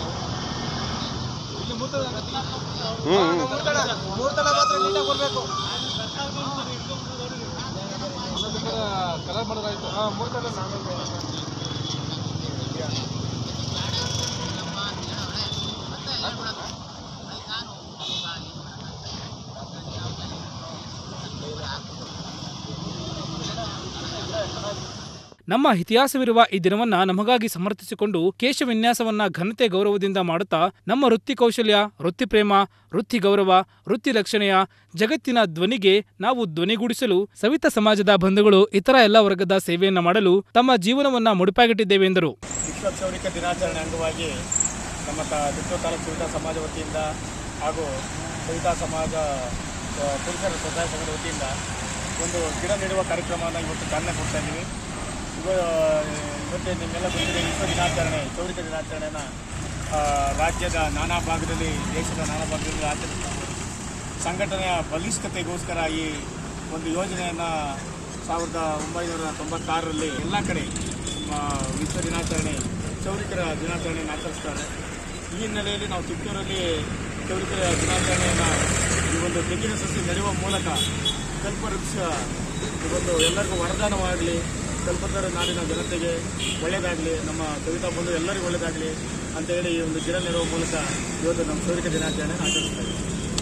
ನಮ್ಮ ಇತಿಹಾಸವಿರುವ ಈ ದಿನವನ್ನ ನಮಗಾಗಿ ಸಮರ್ಥಿಸಿಕೊಂಡು ಕೇಶ ವಿನ್ಯಾಸವನ್ನ ಘನತೆ ಗೌರವದಿಂದ ಮಾಡುತ್ತಾ ನಮ್ಮ ವೃತ್ತಿ ಕೌಶಲ್ಯ ವೃತ್ತಿ ಪ್ರೇಮ ವೃತ್ತಿ ಗೌರವ ವೃತ್ತಿ ರಕ್ಷಣೆಯ ಜಗತ್ತಿನ ಧ್ವನಿಗೆ ನಾವು ಧ್ವನಿಗೂಡಿಸಲು ಸವಿತ ಸಮಾಜದ ಬಂಧುಗಳು ಇತರ ಎಲ್ಲ ವರ್ಗದ ಸೇವೆಯನ್ನ ಮಾಡಲು ತಮ್ಮ ಜೀವನವನ್ನ ಮುಡಿಪಾಗಿಟ್ಟಿದ್ದೇವೆ ಎಂದರು ವಿಶ್ವ ಕ್ಷೌರಿಕ ದಿನಾಚರಣೆ ಅಂಗವಾಗಿ ನಮ್ಮ ತ ತಿಪ್ಪೂರು ತಾಲೂಕು ಸವಿತಾ ಸಮಾಜ ವತಿಯಿಂದ ಹಾಗೂ ಸವಿತಾ ಸಮಾಜ ಆ, ಪುರುಷರ ಸ್ವಸಹಾಯ ಸಂಘದ ವತಿಯಿಂದ ಒಂದು ಗಿಡ ನೆಡುವ ಕಾರ್ಯಕ್ರಮವನ್ನು ಇವತ್ತು ಚಾಲನೆ ಕೊಡ್ತಾ ಇದ್ದೀವಿ ಇವ ಇವತ್ತೇ ನಿಮ್ಮೆಲ್ಲ ಗೊತ್ತಿದೆ ವಿಶ್ವ ದಿನಾಚರಣೆ ಕ್ಷೌರಿಕ ದಿನಾಚರಣೆಯನ್ನು ಆ, ರಾಜ್ಯದ ನಾನಾ ಭಾಗದಲ್ಲಿ ದೇಶದ ನಾನಾ ಭಾಗದಲ್ಲಿ ಆಚರಿಸ್ತಾರೆ ಸಂಘಟನೆಯ ಬಲಿಷ್ಠತೆಗೋಸ್ಕರ ಈ ಒಂದು ಯೋಜನೆಯನ್ನು ಸಾವಿರದ ಒಂಬೈನೂರ ತೊಂಬತ್ತಾರರಲ್ಲಿ ಎಲ್ಲ ಕಡೆ ನಮ್ಮ ವಿಶ್ವ ದಿನಾಚರಣೆ ಚೌರಿಕರ ದಿನಾಚರಣೆಯನ್ನು ಆಚರಿಸ್ತಾರೆ ಈ ಹಿನ್ನೆಲೆಯಲ್ಲಿ ನಾವು ಚಿತ್ತೂರಲ್ಲಿ ಚೌರಿಕರ ದಿನಾಚರಣೆಯನ್ನು ಈ ಒಂದು ತೆಂಗಿನ ಸಸಿ ನಡೆಯುವ ಮೂಲಕ ಕಲ್ಪವೃಕ್ಷ ಒಂದು ಎಲ್ಲರಿಗೂ ವರದಾನವಾಗಲಿ ಕಲ್ಪತರ ನಾಡಿನ ಜನತೆಗೆ ಒಳ್ಳೆಯದಾಗಲಿ ನಮ್ಮ ಕವಿತಾ ಬಂಧು ಎಲ್ಲರಿಗೂ ಒಳ್ಳೆಯದಾಗಲಿ ಅಂತ ಹೇಳಿ ಈ ಒಂದು ಗಿಡ ನೆಡುವ ಮೂಲಕ ಇವತ್ತು ನಮ್ಮ ಚೌರಿಕ ದಿನಾಚರಣೆ ಆಚರಿಸ್ತಾ ಇದ್ದೀವಿ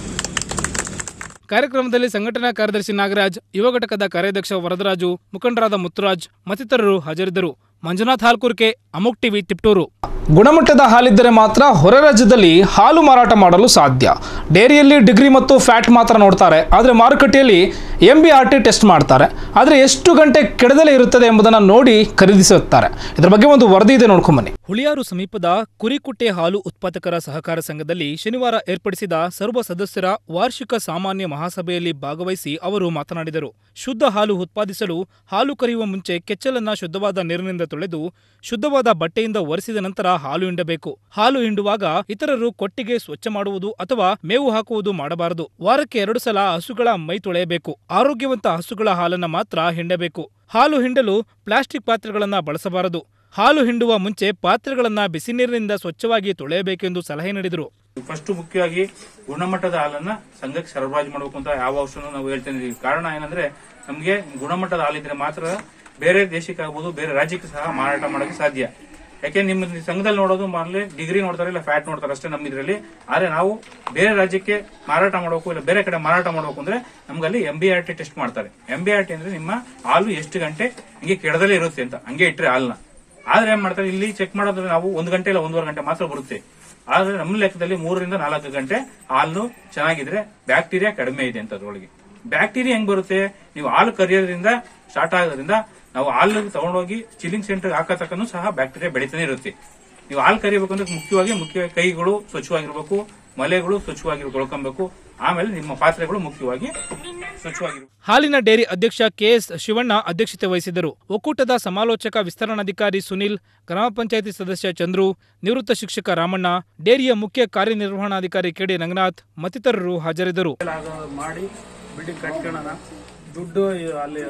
ಕಾರ್ಯಕ್ರಮದಲ್ಲಿ ಸಂಘಟನಾ ಕಾರ್ಯದರ್ಶಿ ನಾಗರಾಜ್ ಯುವ ಘಟಕದ ಕಾರ್ಯಾಧ್ಯಕ್ಷ ವರದರಾಜು ಮುಖಂಡರಾದ ಮುತ್ತುರಾಜ್ ಮತ್ತಿತರರು ಹಾಜರಿದ್ದರು ಮಂಜುನಾಥ್ ಹಾಲ್ಕುರ್ಕೆ ಅಮುಕ್ ಟಿವಿ ತಿಪ್ಟೂರು ಗುಣಮಟ್ಟದ ಹಾಲಿದ್ದರೆ ಮಾತ್ರ ಹೊರ ರಾಜ್ಯದಲ್ಲಿ ಹಾಲು ಮಾರಾಟ ಮಾಡಲು ಸಾಧ್ಯ ಡೈರಿಯಲ್ಲಿ ಡಿಗ್ರಿ ಮತ್ತು ಫ್ಯಾಟ್ ಮಾತ್ರ ನೋಡ್ತಾರೆ ಆದರೆ ಮಾರುಕಟ್ಟೆಯಲ್ಲಿ M B R T test ಮಾಡ್ತಾರೆ ಆದರೆ ಎಷ್ಟು ಗಂಟೆ ಕೆಡದಲೇ ಇರುತ್ತದೆ ಎಂಬುದನ್ನು ನೋಡಿ ಖರೀದಿಸುತ್ತಾರೆ ಇದರ ಬಗ್ಗೆ ಒಂದು ವರದಿ ಇದೆ ನೋಡ್ಕೊಂಬನ್ನಿ ಹುಳಿಯಾರು ಸಮೀಪದ ಕುರಿಕುಟ್ಟೆ ಹಾಲು ಉತ್ಪಾದಕರ ಸಹಕಾರ ಸಂಘದಲ್ಲಿ ಶನಿವಾರ ಏರ್ಪಡಿಸಿದ ಸರ್ವ ಸದಸ್ಯರ ವಾರ್ಷಿಕ ಸಾಮಾನ್ಯ ಮಹಾಸಭೆಯಲ್ಲಿ ಭಾಗವಹಿಸಿ ಅವರು ಮಾತನಾಡಿದರು ಶುದ್ಧ ಹಾಲು ಉತ್ಪಾದಿಸಲು ಹಾಲು ಕರೆಯುವ ಮುಂಚೆ ಕೆಚ್ಚಲನ್ನ ಶುದ್ಧವಾದ ನೀರಿನಿಂದ ತೊಳೆದು ಶುದ್ಧವಾದ ಬಟ್ಟೆಯಿಂದ ಒರೆಸಿದ ನಂತರ ಹಾಲು ಹಿಂಡಬೇಕು ಹಾಲು ಹಿಂಡುವಾಗ ಇತರರು ಕೊಟ್ಟಿಗೆ ಸ್ವಚ್ಛ ಮಾಡುವುದು ಅಥವಾ ಮೇವು ಹಾಕುವುದು ಮಾಡಬಾರದು ವಾರಕ್ಕೆ ಎರಡು ಸಲ ಹಸುಗಳ ಮೈ ತೊಳೆಯಬೇಕು ಆರೋಗ್ಯವಂತ ಹಸುಗಳ ಹಾಲನ್ನ ಮಾತ್ರ ಹಿಂಡಬೇಕು ಹಾಲು ಹಿಂಡಲು ಪ್ಲಾಸ್ಟಿಕ್ ಪಾತ್ರೆಗಳನ್ನ ಬಳಸಬಾರದು ಹಾಲು ಹಿಂಡುವ ಮುಂಚೆ ಪಾತ್ರೆಗಳನ್ನ ಬಿಸಿ ನೀರಿನಿಂದ ಸ್ವಚ್ಛವಾಗಿ ತೊಳೆಯಬೇಕೆಂದು ಸಲಹೆ ನೀಡಿದರು ಫಸ್ಟ್ ಮುಖ್ಯವಾಗಿ ಗುಣಮಟ್ಟದ ಹಾಲನ್ನ ಸಂಘಕ್ಕೆ ಸರಬರಾಜು ಮಾಡಬೇಕು ಅಂತ ಯಾವ ವರ್ಷನೂ ನಾವು ಹೇಳ್ತಾ ಇದೀವಿ ಕಾರಣ ಏನಂದ್ರೆ ನಮಗೆ ಗುಣಮಟ್ಟದ ಹಾಲಿದ್ರೆ ಮಾತ್ರ ಬೇರೆ ದೇಶಕ್ಕೆ ಆಗ್ಬೋದು ಬೇರೆ ರಾಜ್ಯಕ್ಕೆ ಸಹ ಮಾರಾಟ ಮಾಡೋಕೆ ಸಾಧ್ಯ ಯಾಕೆ ನಿಮ್ಮ ಸಂಘದಲ್ಲಿ ನೋಡೋದು ಮೊದಲೇ ಡಿಗ್ರಿ ನೋಡ್ತಾರೆ ಇಲ್ಲ ಫ್ಯಾಟ್ ನೋಡ್ತಾರೆ ಅಷ್ಟೇ ನಮ್ಮ ಇದರಲ್ಲಿ ಆದ್ರೆ ನಾವು ಬೇರೆ ರಾಜ್ಯಕ್ಕೆ ಮಾರಾಟ ಮಾಡಬೇಕು ಇಲ್ಲ ಬೇರೆ ಕಡೆ ಮಾರಾಟ ಮಾಡಬೇಕು ಅಂದ್ರೆ ನಮ್ಗೆ ಅಲ್ಲಿ M B R T test ಮಾಡ್ತಾರೆ ಎಂ ಬಿ ಆರ್ ಟಿ ಅಂದ್ರೆ ನಿಮ್ಮ ಹಾಲು ಎಷ್ಟು ಗಂಟೆ ಹಂಗೆ ಕೆಡದಲ್ಲೇ ಇರುತ್ತೆ ಅಂತ ಹಂಗೆ ಇಟ್ರೆ ಹಾಲ್ನ ಆದ್ರೆ ಏನ್ ಮಾಡ್ತಾರೆ ಇಲ್ಲಿ ಚೆಕ್ ಮಾಡೋದ್ರೆ ನಾವು ಒಂದು ಗಂಟೆ ಇಲ್ಲ ಒಂದೂವರೆ ಗಂಟೆ ಮಾತ್ರ ಬರುತ್ತೆ ಆದ್ರೆ ನಮ್ಮ ಲೆಕ್ಕದಲ್ಲಿ ಮೂರರಿಂದ ನಾಲ್ಕು ಗಂಟೆ ಹಾಲು ಚೆನ್ನಾಗಿದ್ರೆ ಬ್ಯಾಕ್ಟೀರಿಯಾ ಕಡಿಮೆ ಇದೆ ಅಂತ ಅದ್ರೊಳಗೆ ಬ್ಯಾಕ್ಟೀರಿಯಾ ಹೆಂಗ್ ಬರುತ್ತೆ ನೀವು ಹಾಲು ಕರಿಯೋದ್ರಿಂದ ಸ್ಟಾರ್ಟ್ ಆಗೋದ್ರಿಂದ ನಾವು ಹಾಲು ತಗೊಂಡೋಗಿ ಚಿಲ್ಲಿಂಗ್ ಸೆಂಟರ್ ಹಾಕೋ ತಕ್ಕನೂ ಸಹ ಬ್ಯಾಕ್ಟೀರಿಯಾ ಬೆಳಿತಾನೆ ಇರುತ್ತೆ ನೀವು ಹಾಲು ಕರಿಬೇಕು ಅಂದ್ರೆ ಮುಖ್ಯವಾಗಿ ಮುಖ್ಯ ಕೈಗಳು ಸ್ವಚ್ಛವಾಗಿರ್ಬೇಕು ಮಲೆಗಳು ಸ್ವಚ್ಛವಾಗಿ ತೊಳ್ಕೊಬೇಕು ಆಮೇಲೆ ನಿಮ್ಮ ಪಾತ್ರೆಗಳು ಮುಖ್ಯವಾಗಿ ಸ್ವಚ್ಛವಾಗಿರ್ಬೇಕು ಹಾಲಿನ ಡೈರಿ ಅಧ್ಯಕ್ಷ ಕೆಎಸ್ ಶಿವಣ್ಣ ಅಧ್ಯಕ್ಷತೆ ವಹಿಸಿದ್ದರು ಒಕ್ಕೂಟದ ಸಮಾಲೋಚಕ ವಿಸ್ತರಣಾಧಿಕಾರಿ ಸುನಿಲ್ ಗ್ರಾಮ ಪಂಚಾಯಿತಿ ಸದಸ್ಯ ಚಂದ್ರು ನಿವೃತ್ತ ಶಿಕ್ಷಕ ರಾಮಣ್ಣ ಡೇರಿಯ ಮುಖ್ಯ ಕಾರ್ಯನಿರ್ವಹಣಾಧಿಕಾರಿ ಕೆಡಿ ರಂಗನಾಥ್ ಮತ್ತಿತರರು ಹಾಜರಿದ್ದರು ಮಾಡಿ ಬಿಲ್ಡಿಂಗ್ ಕಟ್ಕೊಳ್ಳೋಣ ದುಡ್ಡು ಈ- ಅಲ್ಲಿ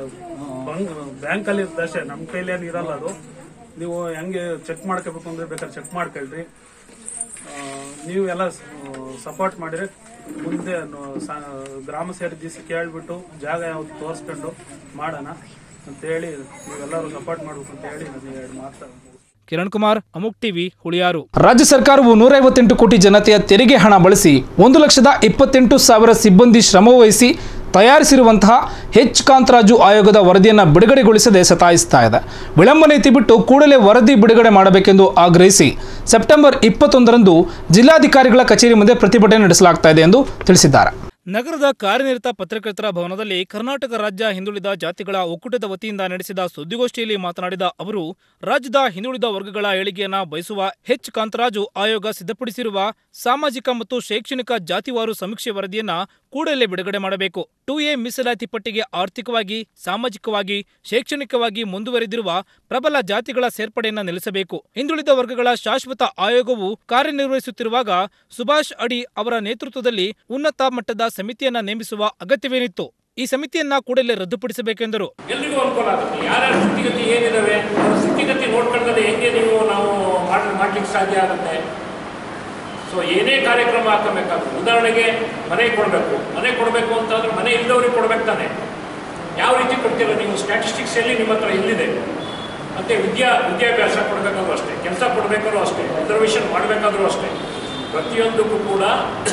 ಬ್ಯಾಂಕ್ ಅಲ್ಲಿ ಇರುತ್ತೆ ಅಷ್ಟೇ ನಮ್ಮ ಕೈಲಿ ಏನು ಇರಲ್ಲ ಅದು ನೀವು ಹೆಂಗೆ ಚೆಕ್ ಮಾಡ್ಕೋಬೇಕು ಅಂದ್ರೆ ಬೇಕಾದ್ರೆ ಚೆಕ್ ಮಾಡ್ಕೊಳ್ರಿ ಆ, ನೀವು ಎಲ್ಲ ಸಪೋರ್ಟ್ ಮಾಡಿದ್ರೆ ಮುಂದೆ ನ- ಸ- ಗ್ರಾಮ ಸೇರಿ ದಿವಸ ಕೇಳ್ಬಿಟ್ಟು ಜಾಗ ಯಾವ್ದು ತೋರಿಸ್ಕೊಂಡು ಮಾಡೋಣ ಅಂತೇಳಿ ನೀವೆಲ್ಲರೂ ಸಪೋರ್ಟ್ ಮಾಡ್ಬೇಕು ಅಂತ ಹೇಳಿ ನಾನು ಎರಡು ಮಾತಾಡ್ತೀನಿ ಕಿರಣ್ ಕುಮಾರ್ ಅಮುಕ್ ಟಿವಿ ಹುಳಿಯಾರು ರಾಜ್ಯ ಸರ್ಕಾರವು ನೂರೈವತ್ತೆಂಟು ಕೋಟಿ ಜನತೆಯ ತೆರಿಗೆ ಹಣ ಬಳಸಿ ಒಂದು ಲಕ್ಷದ ಇಪ್ಪತ್ತೆಂಟು ಸಾವಿರ ಸಿಬ್ಬಂದಿ ಶ್ರಮವಹಿಸಿ ತಯಾರಿಸಿರುವಂತಹ ಹೆಚ್ ಕಾಂತರಾಜು ಆಯೋಗದ ವರದಿಯನ್ನು ಬಿಡುಗಡೆಗೊಳಿಸದೆ ಸತಾಯಿಸ್ತಾ ಇದೆ ವಿಳಂಬ ನೀತಿ ಬಿಟ್ಟು ಕೂಡಲೇ ವರದಿ ಬಿಡುಗಡೆ ಮಾಡಬೇಕೆಂದು ಆಗ್ರಹಿಸಿ ಸೆಪ್ಟೆಂಬರ್ ಇಪ್ಪತ್ತೊಂದರಂದು ಜಿಲ್ಲಾಧಿಕಾರಿಗಳ ಕಚೇರಿ ಮುಂದೆ ಪ್ರತಿಭಟನೆ ನಡೆಸಲಾಗ್ತಾ ಇದೆ ಎಂದು ತಿಳಿಸಿದ್ದಾರೆ ನಗರದ ಕಾರ್ಯನಿರತ ಪತ್ರಕರ್ತರ ಭವನದಲ್ಲಿ ಕರ್ನಾಟಕ ರಾಜ್ಯ ಹಿಂದುಳಿದ ಜಾತಿಗಳ ಒಕ್ಕೂಟದ ವತಿಯಿಂದ ನಡೆಸಿದ ಸುದ್ದಿಗೋಷ್ಠಿಯಲ್ಲಿ ಮಾತನಾಡಿದ ಅವರು ರಾಜ್ಯದ ಹಿಂದುಳಿದ ವರ್ಗಗಳ ಏಳಿಗೆಯನ್ನ ಬಯಸುವ ಹೆಚ್ ಕಾಂತರಾಜು ಆಯೋಗ ಸಿದ್ಧಪಡಿಸಿರುವ ಸಾಮಾಜಿಕ ಮತ್ತು ಶೈಕ್ಷಣಿಕ ಜಾತಿವಾರು ಸಮೀಕ್ಷೆ ವರದಿಯನ್ನ ಕೂಡಲೇ ಬಿಡುಗಡೆ ಮಾಡಬೇಕು ಟು ಎ ಮೀಸಲಾತಿ ಪಟ್ಟಿಗೆ ಆರ್ಥಿಕವಾಗಿ ಸಾಮಾಜಿಕವಾಗಿ ಶೈಕ್ಷಣಿಕವಾಗಿ ಮುಂದುವರೆದಿರುವ ಪ್ರಬಲ ಜಾತಿಗಳ ಸೇರ್ಪಡೆಯನ್ನ ನಿಲ್ಲಿಸಬೇಕು ಹಿಂದುಳಿದ ವರ್ಗಗಳ ಶಾಶ್ವತ ಆಯೋಗವು ಕಾರ್ಯನಿರ್ವಹಿಸುತ್ತಿರುವಾಗ ಸುಭಾಷ್ ಅಡಿ ಅವರ ನೇತೃತ್ವದಲ್ಲಿ ಉನ್ನತ ಮಟ್ಟದ ಸಮಿತಿಯನ್ನ ನೇಮಿಸುವ ಅಗತ್ಯವೇನಿತ್ತು ಈ ಸಮಿತಿಯನ್ನ ಕೂಡಲೇ ರದ್ದುಪಡಿಸಬೇಕೆಂದರು ಎಲ್ರಿಗೂ ಅನುಕೂಲ ಆಗುತ್ತೆ ಯಾರ್ಯಾರ ಸ್ಥಿತಿಗತಿ ಏನಿದಾವೆ ಅವ್ರ ಸ್ಥಿತಿಗತಿ ನೋಡ್ಕೊಂಡ್ರೆ ಹೆಂಗೆ ನೀವು ನಾವು ಮಾಡ್ ಮಾಡ್ಲಿಕ್ಕೆ ಸಾಧ್ಯ ಆಗುತ್ತೆ ಸೊ ಏನೇ ಕಾರ್ಯಕ್ರಮ ಹಾಕಬೇಕಾದ್ರೆ ಉದಾಹರಣೆಗೆ ಮನೆ ಕೊಡಬೇಕು ಮನೆ ಕೊಡಬೇಕು ಅಂತಂದ್ರೆ ಮನೆ ಇಲ್ಲದವ್ರಿಗೆ ಕೊಡ್ಬೇಕು ತಾನೆ ಯಾವ ರೀತಿ ಕೊಡ್ತೀರ ನೀವು ಸ್ಟ್ಯಾಟಿಸ್ಟಿಕ್ಸಲ್ಲಿ ನಿಮ್ಮ ಹತ್ರ ಎಲ್ಲಿದೆ ಮತ್ತು ವಿದ್ಯಾ ವಿದ್ಯಾಭ್ಯಾಸ ಕೊಡಬೇಕಾದ್ರೂ ಅಷ್ಟೇ ಕೆಲಸ ಕೊಡಬೇಕಾದ್ರೂ ಅಷ್ಟೇ ರಿಸರ್ವೇಷನ್ ಮಾಡಬೇಕಾದ್ರೂ ಅಷ್ಟೇ ಪ್ರತಿಯೊಂದಕ್ಕೂ ಕೂಡ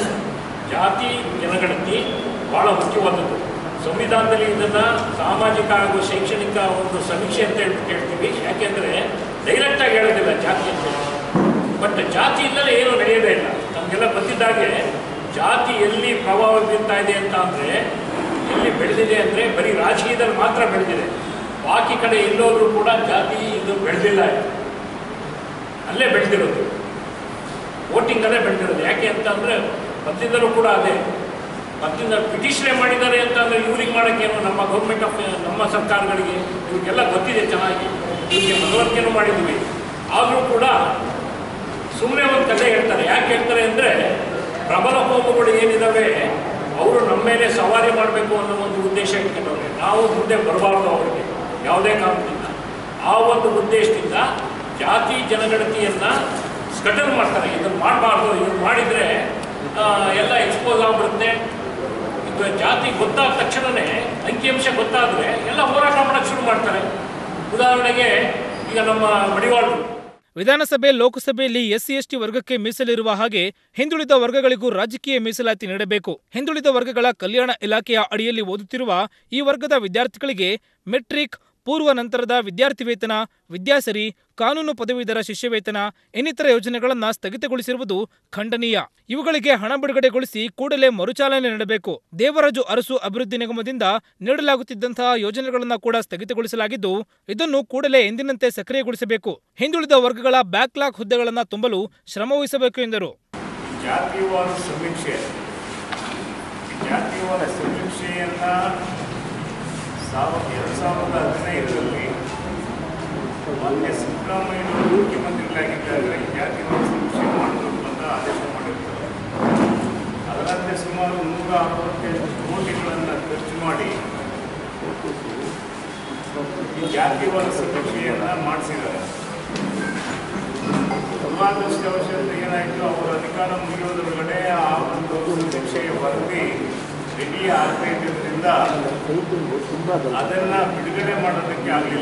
ಜಾತಿ ಜನಗಣತಿ ಭಾಳ ಮುಖ್ಯವಾದದ್ದು ಸಂವಿಧಾನದಲ್ಲಿ ಇದನ್ನು ಸಾಮಾಜಿಕ ಹಾಗೂ ಶೈಕ್ಷಣಿಕ ಒಂದು ಸಮೀಕ್ಷೆ ಅಂತ ಹೇಳ್ಬಿಟ್ಟು ಹೇಳ್ತೀವಿ ಯಾಕೆಂದರೆ ಡೈರೆಕ್ಟಾಗಿ ಹೇಳೋದಿಲ್ಲ ಜಾತಿ ಅಂತ ಬಟ್ ಜಾತಿ ಇಲ್ಲದೆ ಏನೂ ನಡೆಯೋದೇ ಇಲ್ಲ ನಮಗೆಲ್ಲ ಗೊತ್ತಿದ್ದಾಗೆ ಜಾತಿ ಎಲ್ಲಿ ಪ್ರಭಾವ ಬೀರ್ತಾ ಇದೆ ಅಂತ ಅಂದರೆ ಎಲ್ಲಿ ಬೆಳೆದಿದೆ ಅಂದರೆ ಬರೀ ರಾಜಕೀಯದಲ್ಲಿ ಮಾತ್ರ ಬೆಳೆದಿದೆ ಬಾಕಿ ಕಡೆ ಎಲ್ಲೋದ್ರೂ ಕೂಡ ಜಾತಿ ಇದು ಬೆಳೆದಿಲ್ಲ ಅಲ್ಲೇ ಬೆಳೆದಿರೋದು ವೋಟಿಂಗಲ್ಲೇ ಬೆಳೆದಿರೋದು ಯಾಕೆ ಅಂತ ಅಂದರೆ ಮೊದಲಿಂದಲೂ ಕೂಡ ಅದೇ ಮೊದಲಿಂದ ಬ್ರಿಟಿಷರೇ ಮಾಡಿದ್ದಾರೆ ಅಂತ ಅಂದರೆ ಇವ್ರಿಗೆ ಮಾಡೋಕ್ಕೇನು ನಮ್ಮ ಗೌರ್ಮೆಂಟ್ ಆಫ್ ನಮ್ಮ ಸರ್ಕಾರಗಳಿಗೆ ಇವ್ರಿಗೆಲ್ಲ ಗೊತ್ತಿದೆ ಚೆನ್ನಾಗಿ ಇವ್ರಿಗೆ ಮನವರಿಕೆನೂ ಮಾಡಿದ್ವಿ ಆದರೂ ಕೂಡ ಸುಮ್ಮನೆ ಒಂದು ಕಥೆ ಹೇಳ್ತಾರೆ ಯಾಕೆ ಹೇಳ್ತಾರೆ ಅಂದರೆ ಪ್ರಬಲ ಕೋಮುಗಳು ಏನಿದಾವೆ ಅವರು ನಮ್ಮ ಮೇಲೆ ಸವಾರಿ ಮಾಡಬೇಕು ಅನ್ನೋ ಒಂದು ಉದ್ದೇಶ ಇಟ್ಕೊಂಡವ್ರೆ ನಾವು ಮುಂದೆ ಬರಬಾರ್ದು ಅವರಿಗೆ ಯಾವುದೇ ಕಾರಣದಿಂದ ಆ ಒಂದು ಉದ್ದೇಶದಿಂದ ಜಾತಿ ಜನಗಣತಿಯನ್ನು ಸ್ಕಟಲ್ ಮಾಡ್ತಾರೆ ಇದನ್ನು ಮಾಡಬಾರ್ದು ಇದನ್ನು ಮಾಡಿದರೆ ಎಲ್ಲ ಎಕ್ಸ್ಪೋಸ್ ಆಗ್ಬಿಡುತ್ತೆ ಈಗ ಜಾತಿ ಗೊತ್ತಾದ ತಕ್ಷಣವೇ ಅಂಕಿಅಂಶ ಗೊತ್ತಾದರೆ ಎಲ್ಲ ಹೋರಾಟ ಮಾಡೋಕ್ಕೆ ಶುರು ಮಾಡ್ತಾರೆ ಉದಾಹರಣೆಗೆ ಈಗ ನಮ್ಮ ಮಡಿವಾಳರು ವಿಧಾನಸಭೆ ಲೋಕಸಭೆಯಲ್ಲಿ ಎಸ್ಸಿ ಎಸ್ಟಿ ವರ್ಗಕ್ಕೆ ಮೀಸಲಿರುವ ಹಾಗೆ ಹಿಂದುಳಿದ ವರ್ಗಗಳಿಗೂ ರಾಜಕೀಯ ಮೀಸಲಾತಿ ನೀಡಬೇಕು ಹಿಂದುಳಿದ ವರ್ಗಗಳ ಕಲ್ಯಾಣ ಇಲಾಖೆಯ ಅಡಿಯಲ್ಲಿ ಓದುತ್ತಿರುವ ಈ ವರ್ಗದ ವಿದ್ಯಾರ್ಥಿಗಳಿಗೆ ಮೆಟ್ರಿಕ್ ಪೂರ್ವ ನಂತರದ ವಿದ್ಯಾರ್ಥಿ ವೇತನ ವಿದ್ಯಾಸರಿ ಕಾನೂನು ಪದವೀಧರ ಶಿಷ್ಯವೇತನ ಇನ್ನಿತರ ಯೋಜನೆಗಳನ್ನು ಸ್ಥಗಿತಗೊಳಿಸಿರುವುದು ಖಂಡನೀಯ ಇವುಗಳಿಗೆ ಹಣ ಬಿಡುಗಡೆಗೊಳಿಸಿ ಕೂಡಲೇ ಮರುಚಾಲನೆ ನೀಡಬೇಕು ದೇವರಾಜು ಅರಸು ಅಭಿವೃದ್ಧಿ ನಿಗಮದಿಂದ ನೀಡಲಾಗುತ್ತಿದ್ದಂತಹ ಯೋಜನೆಗಳನ್ನು ಕೂಡ ಸ್ಥಗಿತಗೊಳಿಸಲಾಗಿದ್ದು ಇದನ್ನು ಕೂಡಲೇ ಎಂದಿನಂತೆ ಸಕ್ರಿಯಗೊಳಿಸಬೇಕು ಹಿಂದುಳಿದ ವರ್ಗಗಳ ಬ್ಯಾಕ್ಲಾಗ್ ಹುದ್ದೆಗಳನ್ನು ತುಂಬಲು ಶ್ರಮವಹಿಸಬೇಕು ಎಂದರು ಜಾತಿವಾರ ಸಮೀಕ್ಷೆ ಈ ಜಾತಿವಾರ ಸಮೀಕ್ಷೆಯನ್ನು ಸಾವಿರದ ಎರಡು ಸಾವಿರದ ಹದಿನೈದರಲ್ಲಿ ಮಾನ್ಯ ಸಿದ್ದರಾಮಯ್ಯನವರು ಮುಖ್ಯಮಂತ್ರಿಗಳಾಗಿದ್ದಾಗ ಈ ಜಾತಿವಾರ ಸಮೀಕ್ಷೆ ಮಾಡಬೇಕು ಅಂತ ಆದೇಶ ಮಾಡಿರ್ತಾರೆ ಅದರಂತೆ ಸುಮಾರು ನೂರ ಅರವತ್ತೆಂಟು ಕೋಟಿಗಳನ್ನು ಖರ್ಚು ಮಾಡಿ ಈ ಜಾತಿವಾರ ಸಮೀಕ್ಷೆಯನ್ನು ಮಾಡಿಸಿದ್ದಾರೆ ದುರಾದೃಷ್ಟವಶಾತ್ ಏನಾಯಿತು ಅವರ ಅಧಿಕಾರ ಮುಗಿಯೋದ್ರೊಳಗಡೆ ಆ ಒಂದು ಸಮೀಕ್ಷೆಯ ವರದಿ ರೆಡಿ ಆಗ್ತಾ ಇದ್ದಿದ್ದರಿಂದ ಅದನ್ನ ಬಿಡುಗಡೆ ಮಾಡೋದಕ್ಕೆ ಆಗಲಿಲ್ಲ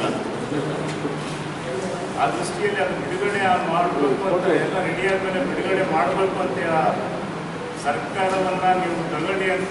ಆ ದೃಷ್ಟಿಯಲ್ಲಿ ಅದು ಬಿಡುಗಡೆ ಮಾಡಬೇಕು ಅಂತ ಎಲ್ಲ ರೆಡಿ ಆದ್ಮೇಲೆ ಬಿಡುಗಡೆ ಮಾಡಬೇಕು ಅಂತ ಸರ್ಕಾರವನ್ನ ನೀವು ತಗೊಳ್ಳಿ ಅಂತ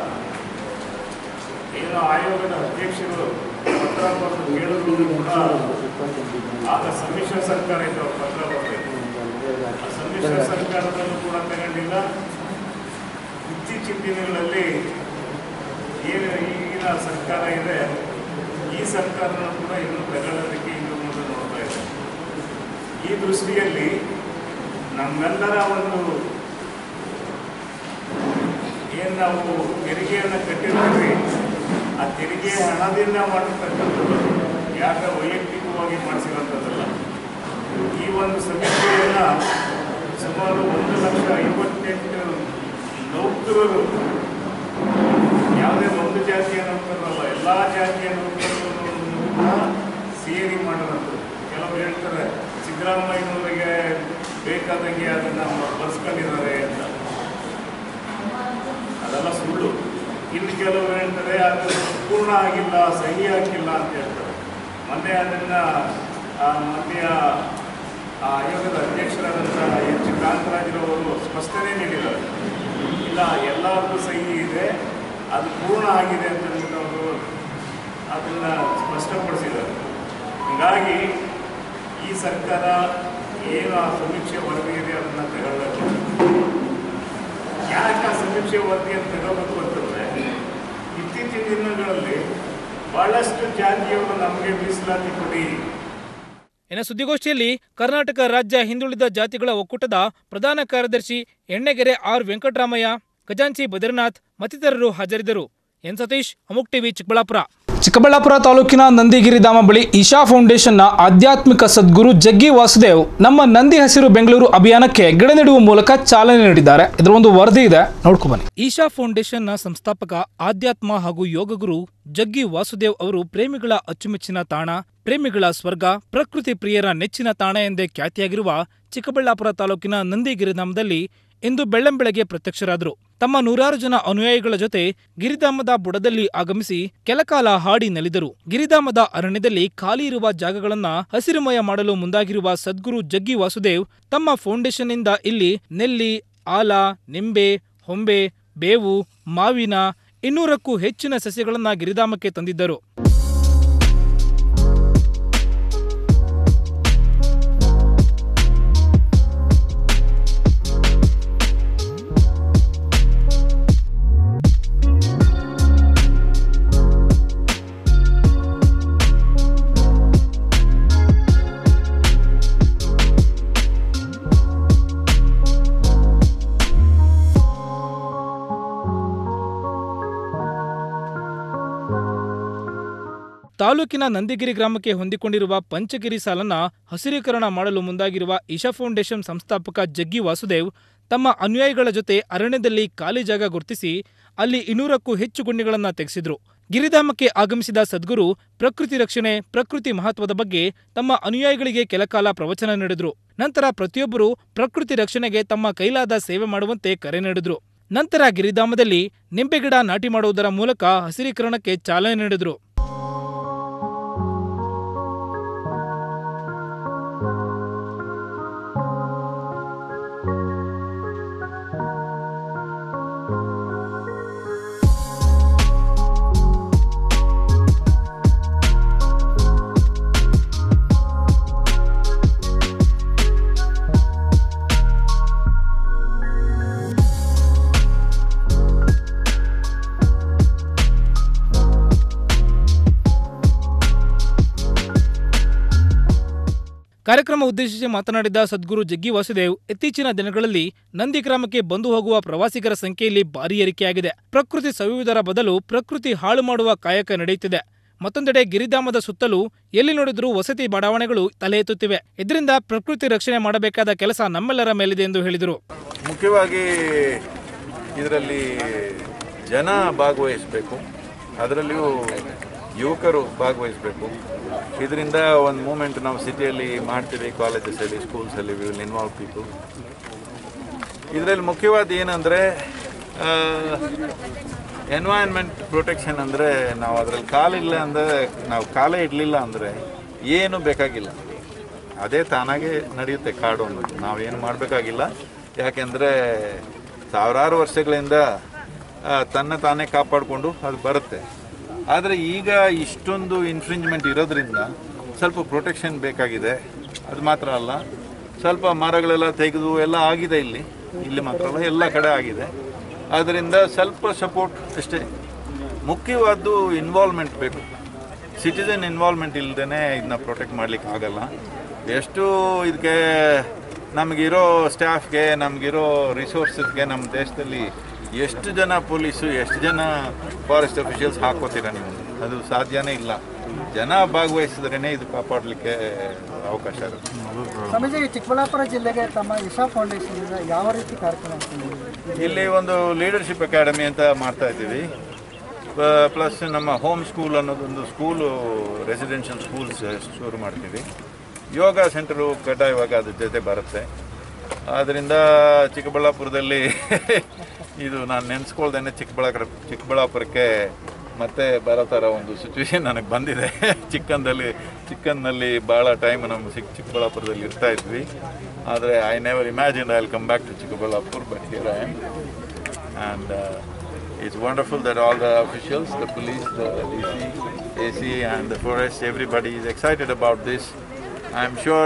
ಏನು ಆಯೋಗದ ಅಧ್ಯಕ್ಷರು ಪತ್ರ ಬರೆದು ಕೇಳಿದ್ರು ಕೂಡ ಆಗ ಸಮ್ಮಿಶ್ರ ಸರ್ಕಾರ ಇತ್ತು ಅವ್ರ ಪತ್ರ ಬರಬೇಕು ಆ ಸಮ್ಮಿಶ್ರ ಸರ್ಕಾರದಲ್ಲೂ ಕೂಡ ತಗೊಂಡಿಲ್ಲ ಇತ್ತೀಚಿನ ದಿನಗಳಲ್ಲಿ ಏನು ಈಗಿನ ಸರ್ಕಾರ ಇದೆ ಈ ಸರ್ಕಾರನೂ ಕೂಡ ಇನ್ನು ತಗೊಳ್ಳೋದಕ್ಕೆ ಇನ್ನು ಮುಂದೆ ನೋಡ್ತಾ ಇದೆ ಈ ದೃಷ್ಟಿಯಲ್ಲಿ ನಮ್ಮೆಲ್ಲರ ಒಂದು ಏನು ನಾವು ತೆರಿಗೆಯನ್ನು ಕಟ್ಟಿರ್ತೀವಿ ಆ ತೆರಿಗೆ ಹಣದಿಂದ ಮಾಡಿರ್ತಕ್ಕಂಥದ್ದು ಯಾಕ ವೈಯಕ್ತಿಕವಾಗಿ ಮಾಡಿಸಿರೋಂಥದ್ದಲ್ಲ ಈ ಒಂದು ಸಮೀಕ್ಷೆಯನ್ನು ಸುಮಾರು ಒಂದು ಲಕ್ಷ ಐವತ್ತೆಂಟು ನೌಕರರು ಯಾವುದೇ ಒಂದು ಜಾತಿಯ ನೌಕರರಲ್ಲ ಎಲ್ಲ ಜಾತಿಯ ನೌಕರರನ್ನು ಕೂಡ ಸೇರಿ ಮಾಡಿರೋದು ಕೆಲವರು ಹೇಳ್ತಾರೆ ಸಿದ್ದರಾಮಯ್ಯನವರಿಗೆ ಬೇಕಾದಂಗೆ ಅದನ್ನು ಬಳಸ್ಕೊಂಡಿದ್ದಾರೆ ಅಂತ ಅದೆಲ್ಲ ಸುಳ್ಳು ಇನ್ನು ಕೆಲವರು ಹೇಳ್ತಾರೆ ಅದು ಪೂರ್ಣ ಆಗಿಲ್ಲ ಸಹಿ ಆಗಿಲ್ಲ ಅಂತ ಹೇಳ್ತಾರೆ ಮೊನ್ನೆ ಅದನ್ನು ಮಧ್ಯ ಆ ಆಯೋಗದ ಅಧ್ಯಕ್ಷರಾದಂಥ ಎಚ್ ಕಾಂತರಾಜ್ರವರು ಸ್ಪಷ್ಟನೆ ನೀಡಿದ್ದಾರೆ ಇಲ್ಲ ಎಲ್ಲರಿಗೂ ಸಹಿ ಇದೆ ಅದು ಪೂರ್ಣ ಆಗಿದೆ ಅಂತ ಹೇಳ್ಬಿಟ್ಟು ಅವರು ಅದನ್ನು ಸ್ಪಷ್ಟಪಡಿಸಿದ್ದಾರೆ ಹೀಗಾಗಿ ಈ ಸರ್ಕಾರ ಏನು ಆ ಸಮೀಕ್ಷೆ ವರದಿ ಇದೆ ಅದನ್ನು ತಗೊಳ್ಬೇಕು ಯಾಕೆ ಆ ಸಮೀಕ್ಷೆ ವರದಿಯನ್ನು ತಗೋಬೇಕು ಅಂತಂದರೆ ಇತ್ತೀಚಿನ ದಿನಗಳಲ್ಲಿ ಬಹಳಷ್ಟು ಜಾತಿಯವರು ನಮಗೆ ಮೀಸಲಾತಿ ಕೊಡಿ ಇನ್ನು ಸುದ್ದಿಗೋಷ್ಠಿಯಲ್ಲಿ ಕರ್ನಾಟಕ ರಾಜ್ಯ ಹಿಂದುಳಿದ ಜಾತಿಗಳ ಒಕ್ಕೂಟದ ಪ್ರಧಾನ ಕಾರ್ಯದರ್ಶಿ ಎಣ್ಣೆಗೆರೆ ಆರ್ ವೆಂಕಟರಾಮಯ್ಯ ಖಜಾಂಚಿ ಬದ್ರಿನಾಥ್ ಮತ್ತಿತರರು ಹಾಜರಿದ್ದರು ಎನ್ ಸತೀಶ್ ಅಮುಕ್ ಟಿವಿ ಚಿಕ್ಕಬಳ್ಳಾಪುರ ಚಿಕ್ಕಬಳ್ಳಾಪುರ ತಾಲೂಕಿನ ನಂದಿಗಿರಿಧಾಮ ಬಳಿ ಈಶಾ ಫೌಂಡೇಶನ್ನ ಆಧ್ಯಾತ್ಮಿಕ ಸದ್ಗುರು ಜಗ್ಗಿ ವಾಸುದೇವ್ ನಮ್ಮ ನಂದಿ ಹಸಿರು ಬೆಂಗಳೂರು ಅಭಿಯಾನಕ್ಕೆ ಗಿಡ ನೆಡುವ ಮೂಲಕ ಚಾಲನೆ ನೀಡಿದ್ದಾರೆ ಇದರ ಒಂದು ವರದಿ ಇದೆ ನೋಡ್ಕೊ ಬನ್ನಿ ಈಶಾ ಫೌಂಡೇಶನ್ನ ಸಂಸ್ಥಾಪಕ ಆಧ್ಯಾತ್ಮ ಹಾಗೂ ಯೋಗ ಗುರು ಜಗ್ಗಿ ವಾಸುದೇವ್ ಅವರು ಪ್ರೇಮಿಗಳ ಅಚ್ಚುಮೆಚ್ಚಿನ ತಾಣ ಪ್ರೇಮಿಗಳ ಸ್ವರ್ಗ ಪ್ರಕೃತಿ ಪ್ರಿಯರ ನೆಚ್ಚಿನ ತಾಣ ಎಂದೇ ಖ್ಯಾತಿಯಾಗಿರುವ ಚಿಕ್ಕಬಳ್ಳಾಪುರ ತಾಲೂಕಿನ ನಂದಿಗಿರಿಧಾಮದಲ್ಲಿ ಇಂದು ಬೆಳ್ಳಂಬೆಳಗ್ಗೆ ಪ್ರತ್ಯಕ್ಷರಾದರು ತಮ್ಮ ನೂರಾರು ಜನ ಅನುಯಾಯಿಗಳ ಜೊತೆ ಗಿರಿಧಾಮದ ಬುಡದಲ್ಲಿ ಆಗಮಿಸಿ ಕೆಲಕಾಲ ಹಾಡಿ ನಲಿದರು ಗಿರಿಧಾಮದ ಅರಣ್ಯದಲ್ಲಿ ಖಾಲಿ ಇರುವ ಜಾಗಗಳನ್ನ ಹಸಿರುಮಯ ಮಾಡಲು ಮುಂದಾಗಿರುವ ಸದ್ಗುರು ಜಗ್ಗಿ ವಾಸುದೇವ್ ತಮ್ಮ ಫೌಂಡೇಶನ್ನಿಂದ ಇಲ್ಲಿ ನೆಲ್ಲಿ ಆಲ ನಿಂಬೆ ಹೊಂಬೆ ಬೇವು ಮಾವಿನ ಇನ್ನೂರಕ್ಕೂ ಹೆಚ್ಚಿನ ಸಸ್ಯಗಳನ್ನ ಗಿರಿಧಾಮಕ್ಕೆ ತಂದಿದ್ದರು ತಾಲೂಕಿನ ನಂದಿಗಿರಿ ಗ್ರಾಮಕ್ಕೆ ಹೊಂದಿಕೊಂಡಿರುವ ಪಂಚಗಿರಿ ಸಾಲನ್ನ ಹಸಿರೀಕರಣ ಮಾಡಲು ಮುಂದಾಗಿರುವ ಈಶಾ ಫೌಂಡೇಶನ್ ಸಂಸ್ಥಾಪಕ ಜಗ್ಗಿ ವಾಸುದೇವ್ ತಮ್ಮ ಅನುಯಾಯಿಗಳ ಜೊತೆ ಅರಣ್ಯದಲ್ಲಿ ಖಾಲಿ ಜಾಗ ಗುರುತಿಸಿ ಅಲ್ಲಿ ಇನ್ನೂರಕ್ಕೂ ಹೆಚ್ಚು ಗುಂಡಿಗಳನ್ನ ತೆಗೆಸಿದ್ರು ಗಿರಿಧಾಮಕ್ಕೆ ಆಗಮಿಸಿದ ಸದ್ಗುರು ಪ್ರಕೃತಿ ರಕ್ಷಣೆ ಪ್ರಕೃತಿ ಮಹತ್ವದ ಬಗ್ಗೆ ತಮ್ಮ ಅನುಯಾಯಿಗಳಿಗೆ ಕೆಲಕಾಲ ಪ್ರವಚನ ನೀಡಿದ್ರು ನಂತರ ಪ್ರತಿಯೊಬ್ಬರು ಪ್ರಕೃತಿ ರಕ್ಷಣೆಗೆ ತಮ್ಮ ಕೈಲಾದ ಸೇವೆ ಮಾಡುವಂತೆ ಕರೆ ನೀಡಿದ್ರು ನಂತರ ಗಿರಿಧಾಮದಲ್ಲಿ ನಿಂಬೆಗಿಡ ನಾಟಿ ಮಾಡುವುದರ ಮೂಲಕ ಹಸಿರೀಕರಣಕ್ಕೆ ಚಾಲನೆ ನೀಡಿದ್ರು ಕಾರ್ಯಕ್ರಮ ಉದ್ದೇಶಿಸಿ ಮಾತನಾಡಿದ ಸದ್ಗುರು ಜಗ್ಗಿ ವಾಸುದೇವ್ ಇತ್ತೀಚಿನ ದಿನಗಳಲ್ಲಿ ನಂದಿ ಗ್ರಾಮಕ್ಕೆ ಬಂದು ಹೋಗುವ ಪ್ರವಾಸಿಗರ ಸಂಖ್ಯೆಯಲ್ಲಿ ಭಾರಿ ಏರಿಕೆಯಾಗಿದೆ ಪ್ರಕೃತಿ ಸವಿಯುವುದರ ಬದಲು ಪ್ರಕೃತಿ ಹಾಳು ಮಾಡುವ ಕಾಯಕ ನಡೆಯುತ್ತಿದೆ ಮತ್ತೊಂದೆಡೆ ಗಿರಿಧಾಮದ ಸುತ್ತಲೂ ಎಲ್ಲಿ ನೋಡಿದ್ರೂ ವಸತಿ ಬಡಾವಣೆಗಳು ತಲೆ ಎತ್ತುತ್ತಿವೆ ಇದರಿಂದ ಪ್ರಕೃತಿ ರಕ್ಷಣೆ ಮಾಡಬೇಕಾದ ಕೆಲಸ ನಮ್ಮೆಲ್ಲರ ಮೇಲಿದೆ ಎಂದು ಹೇಳಿದರು ಮುಖ್ಯವಾಗಿ ಇದರಲ್ಲಿ ಜನ ಭಾಗವಹಿಸಬೇಕು ಅದರಲ್ಲಿಯೂ ಯುವಕರು ಭಾಗವಹಿಸಬೇಕು ಇದರಿಂದ ಒಂದು ಮೂಮೆಂಟ್ ನಾವು ಸಿಟಿಯಲ್ಲಿ ಮಾಡ್ತೀವಿ ಕಾಲೇಜಸಲ್ಲಿ ಸ್ಕೂಲ್ಸಲ್ಲಿ ವಿಲ್ ಇನ್ವಾಲ್ವ್ ಪೀಪಲ್ ಇದರಲ್ಲಿ ಮುಖ್ಯವಾದ ಏನಂದರೆ ಎನ್ವೈರ್ನ್ಮೆಂಟ್ ಪ್ರೊಟೆಕ್ಷನ್ ಅಂದರೆ ನಾವು ಅದರಲ್ಲಿ ಕಾಲಿಲ್ಲ ಅಂದರೆ ನಾವು ಕಾಲೇ ಇಡಲಿಲ್ಲ ಅಂದರೆ ಏನು ಬೇಕಾಗಿಲ್ಲ ಅದೇ ತಾನಾಗೆ ನಡೆಯುತ್ತೆ ಕಾಡು ಅನ್ನೋದು ನಾವೇನು ಮಾಡಬೇಕಾಗಿಲ್ಲ ಯಾಕೆಂದರೆ ಸಾವಿರಾರು ವರ್ಷಗಳಿಂದ ಆ, ತನ್ನ ತಾನೇ ಕಾಪಾಡಿಕೊಂಡು ಅದು ಬರುತ್ತೆ ಆದರೆ ಈಗ ಇಷ್ಟೊಂದು ಇನ್ಫ್ರಿಂಜ್ಮೆಂಟ್ ಇರೋದ್ರಿಂದ ಸ್ವಲ್ಪ ಪ್ರೊಟೆಕ್ಷನ್ ಬೇಕಾಗಿದೆ ಅದು ಮಾತ್ರ ಅಲ್ಲ ಸ್ವಲ್ಪ ಮರಗಳೆಲ್ಲ ತೆಗೆದು ಎಲ್ಲ ಆಗಿದೆ ಇಲ್ಲಿ ಇಲ್ಲಿ ಮಾತ್ರ ಅಲ್ಲ ಎಲ್ಲ ಕಡೆ ಆಗಿದೆ ಆದ್ದರಿಂದ ಸ್ವಲ್ಪ ಸಪೋರ್ಟ್ ಅಷ್ಟೇ ಮುಖ್ಯವಾದ್ದು ಇನ್ವಾಲ್ವ್ಮೆಂಟ್ ಬೇಕು ಸಿಟಿಸನ್ ಇನ್ವಾಲ್ವ್ಮೆಂಟ್ ಇಲ್ಲದೇ ಇದನ್ನ ಪ್ರೊಟೆಕ್ಟ್ ಮಾಡ್ಲಿಕ್ಕೆ ಆಗಲ್ಲ ಎಷ್ಟು ಇದಕ್ಕೆ ನಮಗಿರೋ ಸ್ಟಾಫ್ಗೆ ನಮಗಿರೋ ರಿಸೋರ್ಸಸ್ಗೆ ನಮ್ಮ ದೇಶದಲ್ಲಿ ಎಷ್ಟು ಜನ ಪೊಲೀಸು ಎಷ್ಟು ಜನ ಫಾರೆಸ್ಟ್ ಅಫಿಷಿಯಲ್ಸ್ ಹಾಕೋತೀರ ನೀವು ಅದು ಸಾಧ್ಯನೇ ಇಲ್ಲ ಜನ ಭಾಗವಹಿಸಿದ್ರೇ ಇದು ಕಾಪಾಡಲಿಕ್ಕೆ ಅವಕಾಶ ಇರುತ್ತೆ ಸ್ವಾಮೀಜಿ ಚಿಕ್ಕಬಳ್ಳಾಪುರ ಜಿಲ್ಲೆಗೆ ತಮ್ಮ ಇಶಾ ಫೌಂಡೇಶನ್ ಇಂದ ಯಾವ ರೀತಿ ಕಾರ್ಯಕ್ರಮ ಹಮ್ಮಿಕೊಂಡಿದ್ದೀರಿ? ಇಲ್ಲಿ ಒಂದು ಲೀಡರ್ಶಿಪ್ ಅಕಾಡೆಮಿ ಅಂತ ಮಾಡ್ತಾ ಇದ್ದೀವಿ ಪ್ಲಸ್ ನಮ್ಮ ಹೋಮ್ ಸ್ಕೂಲ್ ಅನ್ನೋದೊಂದು ಸ್ಕೂಲು ರೆಸಿಡೆನ್ಷಿಯಲ್ ಸ್ಕೂಲ್ಸ್ ಶುರು ಮಾಡ್ತೀವಿ ಯೋಗ ಸೆಂಟರು ಕಡ್ಡಾಯವಾಗಿ ಅದ್ರ ಜೊತೆ ಬರುತ್ತೆ ಆದ್ದರಿಂದ ಚಿಕ್ಕಬಳ್ಳಾಪುರದಲ್ಲಿ ಇದು ನಾನು ನೆನೆಸ್ಕೊಳ್ದೇನೆ ಚಿಕ್ಕಬಳ್ಳಾಪುರ ಚಿಕ್ಕಬಳ್ಳಾಪುರಕ್ಕೆ ಮತ್ತೆ ಬರೋ ಥರ ಒಂದು ಸಿಚುವೇಶನ್ ನನಗೆ ಬಂದಿದೆ ಚಿಕ್ಕಂದಲ್ಲಿ ಚಿಕ್ಕನ್ನಲ್ಲಿ ಭಾಳ ಟೈಮ್ ನಮ್ಮ ಚಿಕ್ಕ ಚಿಕ್ಕಬಳ್ಳಾಪುರದಲ್ಲಿ ಇರ್ತಾ ಇದ್ವಿ ಆದರೆ I never imagine I will come back to Chikkaballapur but here I am and it's wonderful that all the officials, the police, the DC, AC, and the forest, everybody is excited about this. I'm sure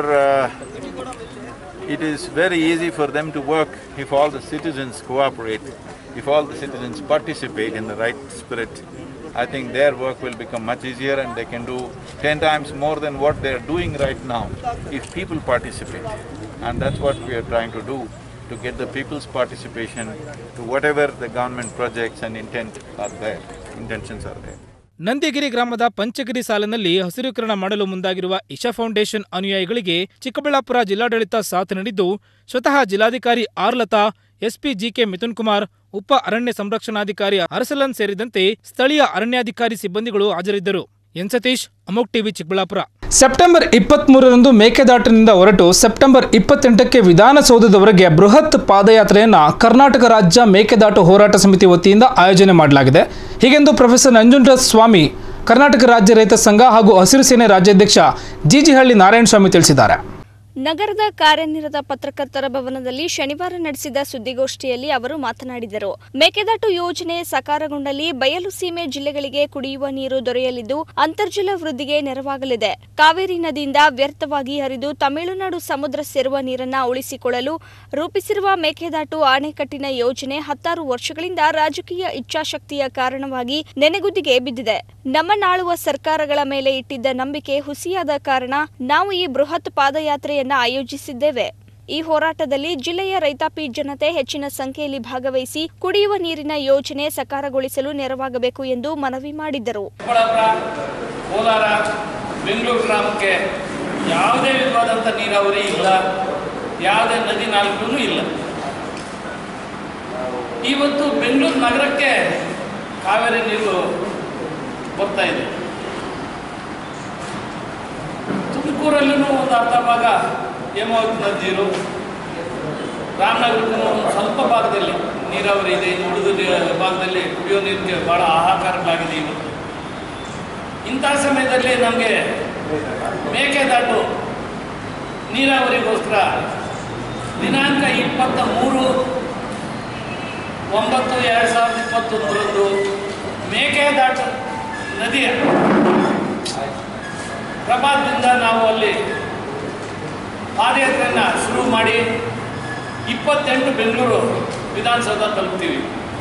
uh, it is very easy for them to work if all the citizens cooperate, if all the citizens participate in the right spirit. I think their work will become much easier and they can do ten times more than what they are doing right now if people participate. And that's what we are trying to do to get the people's participation to whatever the government projects and intent are there, intentions are there. Nandigiri ಗ್ರಾಮದ ಪಂಚಗಿರಿ ಸಾಲಿನಲ್ಲಿ ಹಸಿರೀಕರಣ ಮಾಡಲು ಮುಂದಾಗಿರುವ Isha foundation ಅನುಯಾಯಿಗಳಿಗೆ Chikkaballapur ಜಿಲ್ಲಾಡಳಿತ ಸಾಥ್ ನೀಡಿದ್ದು ಸ್ವತಃ ಜಿಲ್ಲಾಧಿಕಾರಿ R Latha SP GK Mithun Kumar ಉಪ ಅರಣ್ಯ ಸಂರಕ್ಷಣಾಧಿಕಾರಿ ಅರಸಲನ್ ಸೇರಿದಂತೆ ಸ್ಥಳೀಯ ಅರಣ್ಯಾಧಿಕಾರಿ ಸಿಬ್ಬಂದಿಗಳು ಹಾಜರಿದ್ದರು ಎನ್ ಸತೀಶ್ ಅಮೋಕ್ ಟಿವಿ ಚಿಕ್ಕಬಳ್ಳಾಪುರ ಸೆಪ್ಟೆಂಬರ್ ಇಪ್ಪತ್ಮೂರರಂದು ಮೇಕೆದಾಟಿನಿಂದ ಹೊರಟು ಸೆಪ್ಟೆಂಬರ್ ಇಪ್ಪತ್ತೆಂಟಕ್ಕೆ ವಿಧಾನಸೌಧದವರೆಗೆ ಬೃಹತ್ ಪಾದಯಾತ್ರೆಯನ್ನ ಕರ್ನಾಟಕ ರಾಜ್ಯ ಮೇಕೆದಾಟು ಹೋರಾಟ ಸಮಿತಿ ವತಿಯಿಂದ ಆಯೋಜನೆ ಮಾಡಲಾಗಿದೆ ಹೀಗೆಂದು ಪ್ರೊಫೆಸರ್ ನಂಜುಂಡದಾಸ್ ಸ್ವಾಮಿ ಕರ್ನಾಟಕ ರಾಜ್ಯ ರೈತ ಸಂಘ ಹಾಗೂ ಹಸಿರು ಸೇನೆ ರಾಜ್ಯಾಧ್ಯಕ್ಷ ಜಿಜಿಹಳ್ಳಿ ನಾರಾಯಣ ಸ್ವಾಮಿ ತಿಳಿಸಿದ್ದಾರೆ ನಗರದ ಕಾರ್ಯನಿರತ ಪತ್ರಕರ್ತರ ಭವನದಲ್ಲಿ ಶನಿವಾರ ನಡೆಸಿದ ಸುದ್ದಿಗೋಷ್ಠಿಯಲ್ಲಿ ಅವರು ಮಾತನಾಡಿದರು ಮೇಕೆದಾಟು ಯೋಜನೆ ಸಾಕಾರಗೊಂಡಲ್ಲಿ ಬಯಲು ಸೀಮೆ ಜಿಲ್ಲೆಗಳಿಗೆ ಕುಡಿಯುವ ನೀರು ದೊರೆಯಲಿದ್ದು ಅಂತರ್ಜಲ ವೃದ್ಧಿಗೆ ನೆರವಾಗಲಿದೆ ಕಾವೇರಿ ನದಿಯಿಂದ ವ್ಯರ್ಥವಾಗಿ ಹರಿದು ತಮಿಳುನಾಡು ಸಮುದ್ರ ಸೇರುವ ನೀರನ್ನ ಉಳಿಸಿಕೊಳ್ಳಲು ರೂಪಿಸಿರುವ ಮೇಕೆದಾಟು ಅಣೆಕಟ್ಟಿನ ಯೋಜನೆ ಹತ್ತಾರು ವರ್ಷಗಳಿಂದ ರಾಜಕೀಯ ಇಚ್ಛಾಶಕ್ತಿಯ ಕಾರಣವಾಗಿ ನೆನೆಗುದಿಗೆ ಬಿದ್ದಿದೆ ನಮ್ಮನ್ನಾಳುವ ಸರ್ಕಾರಗಳ ಮೇಲೆ ಇಟ್ಟಿದ್ದ ನಂಬಿಕೆ ಹುಸಿಯಾದ ಕಾರಣ ನಾವು ಈ ಬೃಹತ್ ಪಾದಯಾತ್ರೆಯನ್ನ ಆಯೋಜಿಸಿದ್ದೇವೆ ಈ ಹೋರಾಟದಲ್ಲಿ ಜಿಲ್ಲೆಯ ರೈತಾಪಿ ಜನತೆ ಹೆಚ್ಚಿನ ಸಂಖ್ಯೆಯಲ್ಲಿ ಭಾಗವಹಿಸಿ ಕುಡಿಯುವ ನೀರಿನ ಯೋಜನೆ ಸಕಾರಗೊಳಿಸಲು ನೆರವಾಗಬೇಕು ಎಂದು ಮನವಿ ಮಾಡಿದ್ದರು ಚಿಕ್ಕಬಳ್ಳಾಪುರ ಕೋಲಾರ ಬೆಂಗಳೂರು ಗ್ರಾಮಕ್ಕೆ ಯಾವುದೇ ವಿಧವಾದಂಥ ನೀರಾವರಿ ಇಲ್ಲ ಯಾವುದೇ ನದಿ ನಾಲ್ಕು ಇಲ್ಲ ಇವತ್ತು ಬೆಂಗಳೂರು ನಗರಕ್ಕೆ ಕಾವೇರಿ ನೀರು ಬರ್ತಾ ಇದೆ ತುಮಕೂರಲ್ಲೂ ಒಂದು ಅರ್ಧ ಭಾಗ ಹೇಮಾವತಿ ನದಿ ನೀರು ರಾಮನಗರಕ್ಕೂ ಒಂದು ಸ್ವಲ್ಪ ಭಾಗದಲ್ಲಿ ನೀರಾವರಿ ಇದೆ ಇನ್ನು ಉಳಿದ ಭಾಗದಲ್ಲಿ ಕುಡಿಯೋ ನೀರಿಗೆ ಭಾಳ ಹಾಹಾಕಾರಗಳಾಗಿದೆ ಇವತ್ತು ಇಂಥ ಸಮಯದಲ್ಲಿ ನಮಗೆ ಮೇಕೆದಾಟು ನೀರಾವರಿಗೋಸ್ಕರ ದಿನಾಂಕ ಇಪ್ಪತ್ತ ಮೂರು ಒಂಬತ್ತು ಎರಡು ಸಾವಿರದ ಇಪ್ಪತ್ತೊಂದರಂದು ಮೇಕೆದಾಟು ನದಿಯ ಪ್ರಪಾತದಿಂದ ನಾವು ಅಲ್ಲಿ ಪಾದಯಾತ್ರೆಯನ್ನು ಶುರು ಮಾಡಿ ಇಪ್ಪತ್ತೆಂಟು ಬೆಂಗಳೂರು ವಿಧಾನಸೌಧ ತಲುಪ್ತೀವಿ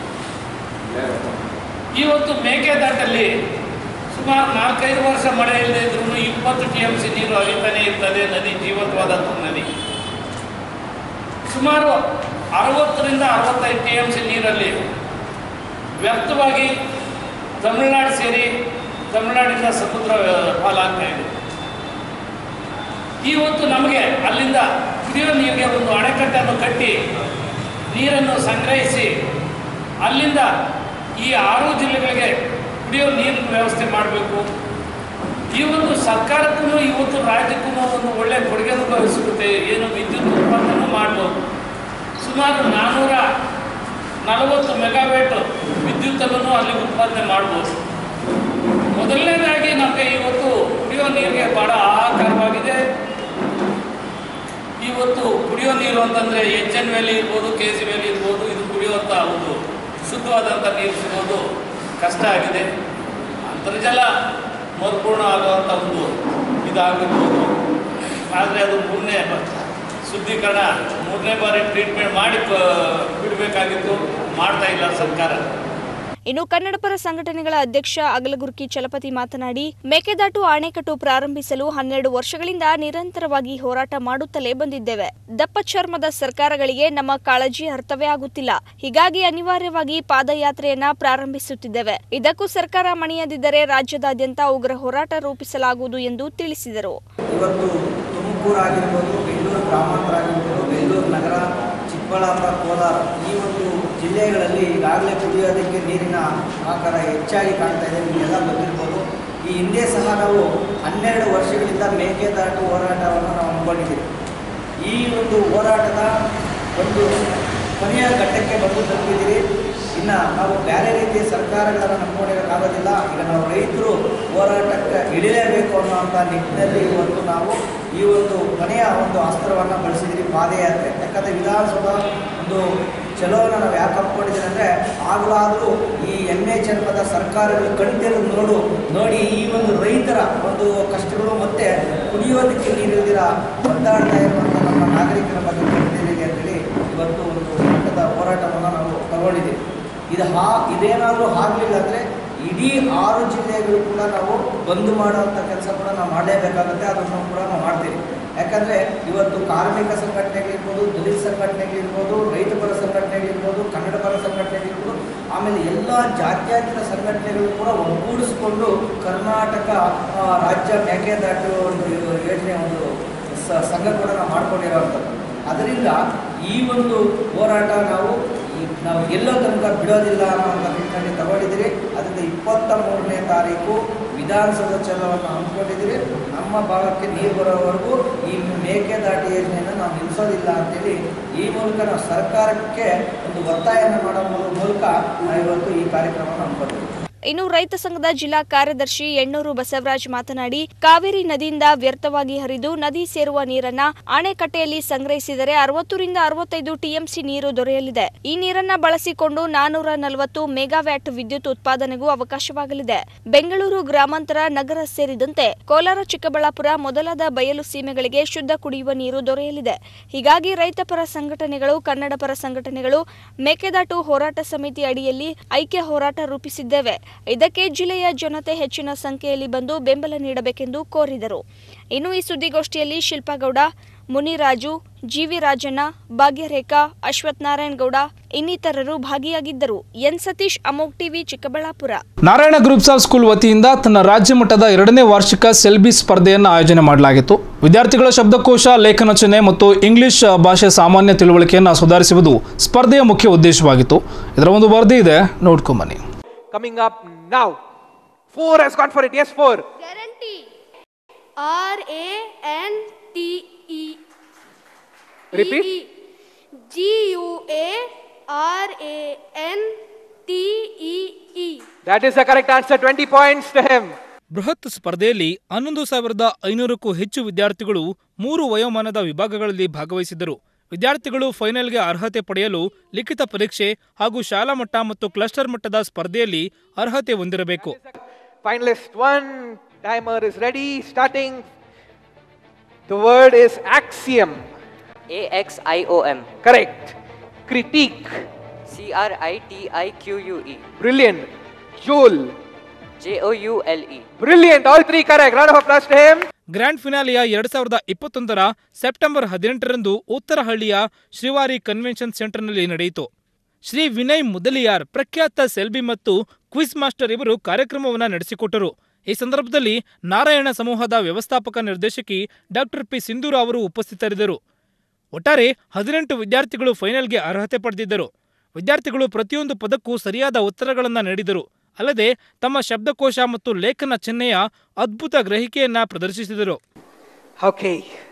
ಇವತ್ತು ಮೇಕೆದಾಟಲ್ಲಿ ಸುಮಾರು ನಾಲ್ಕೈದು ವರ್ಷ ಮಳೆ ಇಲ್ಲದೆ ಇದ್ರೂ ಇಪ್ಪತ್ತು ಟಿ ಎಮ್ ಸಿ ನೀರು ಹರಿತಾನೆ ಇರ್ತದೆ ನದಿ ಜೀವಂತವಾದಂಥ ನದಿ ಸುಮಾರು ಅರವತ್ತರಿಂದ ಅರವತ್ತೈದು ಟಿ ಎಮ್ ಸಿ ನೀರಲ್ಲಿ ವ್ಯರ್ಥವಾಗಿ ತಮಿಳುನಾಡು ಸೇರಿ ತಮಿಳುನಾಡಿಂದ ಸಮುದ್ರ ಪಾಲಾಗ್ತಾ ಇದೆ ಇವತ್ತು ನಮಗೆ ಅಲ್ಲಿಂದ ಕುಡಿಯೋ ನೀರಿಗೆ ಒಂದು ಅಣೆಕಟ್ಟನ್ನು ಕಟ್ಟಿ ನೀರನ್ನು ಸಂಗ್ರಹಿಸಿ ಅಲ್ಲಿಂದ ಈ ಆರು ಜಿಲ್ಲೆಗಳಿಗೆ ಕುಡಿಯೋ ನೀರಿನ ವ್ಯವಸ್ಥೆ ಮಾಡಬೇಕು ಈ ಒಂದು ಸರ್ಕಾರಕ್ಕೂ ಇವತ್ತು ರಾಜ್ಯಕ್ಕೂ ಒಂದು ಒಳ್ಳೆಯ ಕೊಡುಗೆಯನ್ನು ಸಿಗುತ್ತೆ ಏನು ವಿದ್ಯುತ್ ಉತ್ಪಾದನೆ ಮಾಡ್ಬೋದು ಸುಮಾರು ನಾನ್ನೂರ ನಲವತ್ತು ಮೆಗಾವೇಟ್ ವಿದ್ಯುತ್ತನ್ನು ಅಲ್ಲಿ ಉತ್ಪಾದನೆ ಮಾಡ್ಬೋದು ಮೊದಲನೇದಾಗಿ ನಮಗೆ ಇವತ್ತು ಕುಡಿಯೋ ನೀರಿಗೆ ಭಾಳ ಹಾಹಾಕಾರವಾಗಿದೆ ಇವತ್ತು ಕುಡಿಯೋ ನೀರು ಅಂತಂದರೆ ಎಚ್ ಎನ್ ವ್ಯಾಲಿ ಇರ್ಬೋದು ಕೆ ಸಿ ವ್ಯಾಲಿ ಇರ್ಬೋದು ಇದು ಕುಡಿಯುವಂಥ ಒಂದು ಶುದ್ಧವಾದಂಥ ನೀರು ಸಿಗೋದು ಕಷ್ಟ ಆಗಿದೆ ಅಂತರ್ಜಲ ಮರುಪೂರ್ಣ ಆಗುವಂಥ ಒಂದು ಇದಾಗಿರ್ಬೋದು ಆದರೆ ಅದು ಮೂರನೇ ಬ- ಶುದ್ಧೀಕರಣ ಮೂರನೇ ಬಾರಿ ಟ್ರೀಟ್ಮೆಂಟ್ ಮಾಡಿ ಪ ಬಿಡಬೇಕಾಗಿತ್ತು ಮಾಡ್ತಾ ಇಲ್ಲ ಸರ್ಕಾರ ಇನ್ನು ಕನ್ನಡಪರ ಸಂಘಟನೆಗಳ ಅಧ್ಯಕ್ಷ ಅಗಲಗುರ್ಕಿ ಚಲಪತಿ ಮಾತನಾಡಿ ಮೇಕೆದಾಟು ಅಣೆಕಟ್ಟು ಪ್ರಾರಂಭಿಸಲು ಹನ್ನೆರಡು ವರ್ಷಗಳಿಂದ ನಿರಂತರವಾಗಿ ಹೋರಾಟ ಮಾಡುತ್ತಲೇ ಬಂದಿದ್ದೇವೆ ದಪ್ಪ ಚರ್ಮದ ಸರ್ಕಾರಗಳಿಗೆ ನಮ್ಮ ಕಾಳಜಿ ಅರ್ಥವೇ ಆಗುತ್ತಿಲ್ಲ ಹೀಗಾಗಿ ಅನಿವಾರ್ಯವಾಗಿ ಪಾದಯಾತ್ರೆಯನ್ನ ಪ್ರಾರಂಭಿಸುತ್ತಿದ್ದೇವೆ ಇದಕ್ಕೂ ಸರ್ಕಾರ ಮಣಿಯದಿದ್ದರೆ ರಾಜ್ಯದಾದ್ಯಂತ ಉಗ್ರ ಹೋರಾಟ ರೂಪಿಸಲಾಗುವುದು ಎಂದು ತಿಳಿಸಿದರು ಇವತ್ತು ತುಮಕೂರು ಆಗಿರ್ಬೋದು ಬೆಂಗಳೂರು ಗ್ರಾಮಾಂತರ ಆಗಿರ್ಬೋದು ಬೆಂಗಳೂರು ನಗರ ಚಿಕ್ಕಬಳ್ಳಾಪುರ ಕೋಲಾರ ಈ ಒಂದು ಜಿಲ್ಲೆಗಳಲ್ಲಿ ಈಗಾಗಲೇ ಕುಡಿಯೋದಕ್ಕೆ ನೀರಿನ ಆಕಾರ ಹೆಚ್ಚಾಗಿ ಕಾಣ್ತಾ ಇದೆ ನಿಮಗೆಲ್ಲ ಗೊತ್ತಿರ್ಬೋದು ಈ ಹಿಂದೆ ಸಹ ನಾವು ಹನ್ನೆರಡು ವರ್ಷಗಳಿಂದ ಮೇಕೆದಾಟು ಹೋರಾಟವನ್ನು ನಾವು ಹಮ್ಮಿಕೊಂಡಿದ್ದೀವಿ ಈ ಒಂದು ಹೋರಾಟದ ಒಂದು ಕೊನೆಯ ಘಟ್ಟಕ್ಕೆ ಬಂದು ತಲುಪಿದ್ದೀರಿ ಇನ್ನು ನಾವು ಬೇರೆ ರೀತಿಯ ಸರ್ಕಾರಗಳನ್ನು ನಂಬ್ಕೊಂಡಿರೋಕ್ಕಾಗೋದಿಲ್ಲ ಈಗ ನಾವು ರೈತರು ಹೋರಾಟಕ್ಕೆ ಇಳಿಲೇಬೇಕು ಅನ್ನೋಂಥ ನಿಟ್ಟಿನಲ್ಲಿ ಇವತ್ತು ನಾವು ಈ ಒಂದು ಕೊನೆಯ ಒಂದು ಅಸ್ತ್ರವನ್ನು ಬಳಸಿದ್ದೀರಿ ಪಾದಯಾತ್ರೆ ಯಾಕಂದರೆ ವಿಧಾನಸೌಧ ಒಂದು ಚಲೋವನ್ನು ನಾವು ಯಾಕೆ ಹಮ್ಮಿಕೊಂಡಿದ್ದೀವಿ ಅಂದರೆ ಆಗಲಾದರೂ ಈ ಎಮ್ಮೆ ಚರ್ಮದ ಸರ್ಕಾರಗಳು ಕಣ್ತೆರು ನೋಡು ನೋಡಿ ಈ ಒಂದು ರೈತರ ಒಂದು ಕಷ್ಟಗಳು ಮತ್ತು ಕುಡಿಯೋದಕ್ಕೆ ನೀರಿಲ್ದಿರ ಒದ್ದಾಡ್ತಾ ಇರುವಂಥ ನಮ್ಮ ನಾಗರಿಕರ ಬಗ್ಗೆ ಕಣ್ತೆರಿಗೆ ಅಂತೇಳಿ ಇವತ್ತು ಒಂದು ಮಟ್ಟದ ಹೋರಾಟವನ್ನು ನಾವು ತಗೊಂಡಿದ್ದೀವಿ ಇದು ಹಾ ಇದೇನಾದರೂ ಆಗಲಿಲ್ಲ ಅಂದರೆ ಇಡೀ ಆರು ಜಿಲ್ಲೆಗಳು ಕೂಡ ನಾವು ಬಂದ್ ಮಾಡುವಂಥ ಕೆಲಸ ಕೂಡ ನಾವು ಮಾಡಲೇಬೇಕಾಗುತ್ತೆ ಅದನ್ನು ಕೂಡ ನಾವು ಮಾಡ್ತೀವಿ ಯಾಕಂದರೆ ಇವತ್ತು ಕಾರ್ಮಿಕ ಸಂಘಟನೆಗಳಿರ್ಬೋದು ದಲಿತ ಸಂಘಟನೆಗಳಿರ್ಬೋದು ರೈತ ಪರ ಸಂಘಟನೆಗಳಿರ್ಬೋದು ಕನ್ನಡ ಪರ ಸಂಘಟನೆಗಳಿರ್ಬೋದು ಆಮೇಲೆ ಎಲ್ಲ ಜಾತ್ಯತೀತ ಸಂಘಟನೆಗಳು ಕೂಡ ಒಗ್ಗೂಡಿಸ್ಕೊಂಡು ಕರ್ನಾಟಕ ಆ, ರಾಜ್ಯ ಮೇಕೆದಾಟು ಒಂದು ಯೋಜನೆ ಒಂದು ಸ- ಸಂಘ ಕೂಡ ನಾವು ಮಾಡ್ಕೊಂಡಿರೋವಂಥದ್ದು ಅದರಿಂದ ಈ ಒಂದು ಹೋರಾಟ ನಾವು ಈ- ನಾವು ಎಲ್ಲೋ ತನಕ ಬಿಡೋದಿಲ್ಲ ಅನ್ನೋಂಥ ನಿಟ್ಟಿನಲ್ಲಿ ತಗೊಂಡಿದ್ದೀರಿ ಅದರಿಂದ ಇಪ್ಪತ್ತ ಮೂರನೇ ತಾರೀಕು ವಿಧಾನಸೌಧ ಚಲವನ್ನು ಹಮ್ಮಿಕೊಂಡಿದ್ದೀರಿ ನಮ್ಮ ಭಾಗಕ್ಕೆ ನೀರು ಬರೋವರೆಗೂ ಈ ಮೇಕೆದಾಟು ಯೋಜನೆಯನ್ನು ನಾವು ನಿಲ್ಲಿಸೋದಿಲ್ಲ ಅಂತೇಳಿ ಈ ಮೂಲಕ ನಾವು ಸರ್ಕಾರಕ್ಕೆ ಒಂದು ಒತ್ತಾಯವನ್ನು ಮಾಡೋ ಮೂಲಕ ನಾವು ಇವತ್ತು ಈ ಕಾರ್ಯಕ್ರಮವನ್ನು ಹಮ್ಮಿಕೊಂಡಿದ್ದೀವಿ ಇನ್ನು ರೈತ ಸಂಘದ ಜಿಲ್ಲಾ ಕಾರ್ಯದರ್ಶಿ ಎಣ್ಣೂರು ಬಸವರಾಜ್ ಮಾತನಾಡಿ ಕಾವೇರಿ ನದಿಯಿಂದ ವ್ಯರ್ಥವಾಗಿ ಹರಿದು ನದಿ ಸೇರುವ ನೀರನ್ನ ಅಣೆಕಟ್ಟೆಯಲ್ಲಿ ಸಂಗ್ರಹಿಸಿದರೆ ಅರವತ್ತರಿಂದ ಅರವತ್ತೈದು ಟಿಎಂಸಿ ನೀರು ದೊರೆಯಲಿದೆ ಈ ನೀರನ್ನ ಬಳಸಿಕೊಂಡು ನಾನೂರ ನಲವತ್ತು ಮೆಗಾವ್ಯಾಟ್ ವಿದ್ಯುತ್ ಉತ್ಪಾದನೆಗೂ ಅವಕಾಶವಾಗಲಿದೆ ಬೆಂಗಳೂರು ಗ್ರಾಮಾಂತರ ನಗರ ಸೇರಿದಂತೆ ಕೋಲಾರ ಚಿಕ್ಕಬಳ್ಳಾಪುರ ಮೊದಲಾದ ಬಯಲು ಸೀಮೆಗಳಿಗೆ ಶುದ್ಧ ಕುಡಿಯುವ ನೀರು ದೊರೆಯಲಿದೆ ಹೀಗಾಗಿ ರೈತ ಪರ ಸಂಘಟನೆಗಳು ಕನ್ನಡ ಪರ ಸಂಘಟನೆಗಳು ಮೇಕೆದಾಟು ಹೋರಾಟ ಸಮಿತಿ ಅಡಿಯಲ್ಲಿ ಐಕ್ಯ ಹೋರಾಟ ರೂಪಿಸಿದ್ದೇವೆ ಇದಕ್ಕೆ ಜಿಲ್ಲೆಯ ಜನತೆ ಹೆಚ್ಚಿನ ಸಂಖ್ಯೆಯಲ್ಲಿ ಬಂದು ಬೆಂಬಲ ನೀಡಬೇಕೆಂದು ಕೋರಿದರು ಇನ್ನು ಈ ಸುದ್ದಿಗೋಷ್ಠಿಯಲ್ಲಿ ಶಿಲ್ಪಾಗೌಡ ಮುನಿರಾಜು ಜಿವಿ ರಾಜಣ್ಣ ಭಾಗ್ಯರೇಖಾ ಅಶ್ವಥ್ ನಾರಾಯಣ್ ಗೌಡ ಇನ್ನಿತರರು ಭಾಗಿಯಾಗಿದ್ದರು ಎನ್ ಸತೀಶ್ ಅಮೋಕ್ TV Chikkaballapur Narayana groups of school ವತಿಯಿಂದ ತನ್ನ ರಾಜ್ಯ ಮಟ್ಟದ ಎರಡನೇ ವಾರ್ಷಿಕ ಸೆಲ್ಬಿ ಸ್ಪರ್ಧೆಯನ್ನು ಆಯೋಜನೆ ಮಾಡಲಾಗಿತ್ತು ವಿದ್ಯಾರ್ಥಿಗಳ ಶಬ್ದಕೋಶ ಲೇಖನ ರಚನೆ ಮತ್ತು ಇಂಗ್ಲಿಷ್ ಭಾಷೆ ಸಾಮಾನ್ಯ ತಿಳುವಳಿಕೆಯನ್ನು ಸುಧಾರಿಸುವುದು ಸ್ಪರ್ಧೆಯ ಮುಖ್ಯ ಉದ್ದೇಶವಾಗಿತ್ತು ಇದರ ಒಂದು ವರದಿ ಇದೆ ನೋಡ್ಕೊಂಬನ್ನಿ Coming up now. Four has gone for it. Yes, four. Guarantee. R A N T E. Repeat. G U A R A N T E E. That is the correct answer. 20 points to him. ಬೃಹತ್ ಸ್ಪರ್ಧೆಯಲ್ಲಿ ಹನ್ನೊಂದು ಸಾವಿರದ ಐನೂರಕ್ಕೂ ಹೆಚ್ಚು ವಿದ್ಯಾರ್ಥಿಗಳು ಮೂರು ವಯೋಮಾನದ ವಿಭಾಗಗಳಲ್ಲಿ ಭಾಗವಹಿಸಿದ್ದರು ವಿದ್ಯಾರ್ಥಿಗಳು ಫೈನಲ್ಗೆ ಅರ್ಹತೆ ಪಡೆಯಲು ಲಿಖಿತ ಪರೀಕ್ಷೆ ಹಾಗೂ ಶಾಲಾ ಮಟ್ಟ ಮತ್ತು ಕ್ಲಸ್ಟರ್ ಮಟ್ಟದ ಸ್ಪರ್ಧೆಯಲ್ಲಿ ಅರ್ಹತೆ ಹೊಂದಿರಬೇಕು Finalist one. Timer is ready. Starting. The word is axiom. A X I O M. Correct. Critique. C R I T I Q U E. Brilliant. Joule. J O U L E. Brilliant. All three correct. Round of applause to him. Grand ಫಿನಾಲಿಯ ಎರಡ್ ಸಾವಿರದ ಇಪ್ಪತ್ತೊಂದರ September ಹದಿನೆಂಟರಂದು ಉತ್ತರಹಳ್ಳಿಯ Srivari convention ಸೆಂಟರ್ನಲ್ಲಿ ನಡೆಯಿತು ಶ್ರೀ ವಿನಯ್ ಮುದಲಿಯಾರ್ ಪ್ರಖ್ಯಾತ ಸೆಲ್ಬಿ ಮತ್ತು quiz master ಇವರು ಕಾರ್ಯಕ್ರಮವನ್ನು ನಡೆಸಿಕೊಟ್ಟರು ಈ ಸಂದರ್ಭದಲ್ಲಿ ನಾರಾಯಣ ಸಮೂಹದ ವ್ಯವಸ್ಥಾಪಕ ನಿರ್ದೇಶಕಿ ಡಾಕ್ಟರ್ ಪಿ ಸಿಂಧೂರ ಅವರು ಉಪಸ್ಥಿತರಿದ್ದರು ಒಟ್ಟಾರೆ ಹದಿನೆಂಟು ವಿದ್ಯಾರ್ಥಿಗಳು ಫೈನಲ್ಗೆ ಅರ್ಹತೆ ಪಡೆದಿದ್ದರು ವಿದ್ಯಾರ್ಥಿಗಳು ಪ್ರತಿಯೊಂದು ಪದಕ್ಕೂ ಸರಿಯಾದ ಉತ್ತರಗಳನ್ನು ನೀಡಿದರು ಅಲ್ಲದೆ ತಮ್ಮ ಶಬ್ದಕೋಶ ಮತ್ತು ಲೇಖನ ಚಿಹ್ನೆಯ ಅದ್ಭುತ ಗ್ರಹಿಕೆಯನ್ನ ಪ್ರದರ್ಶಿಸಿದರು Okay.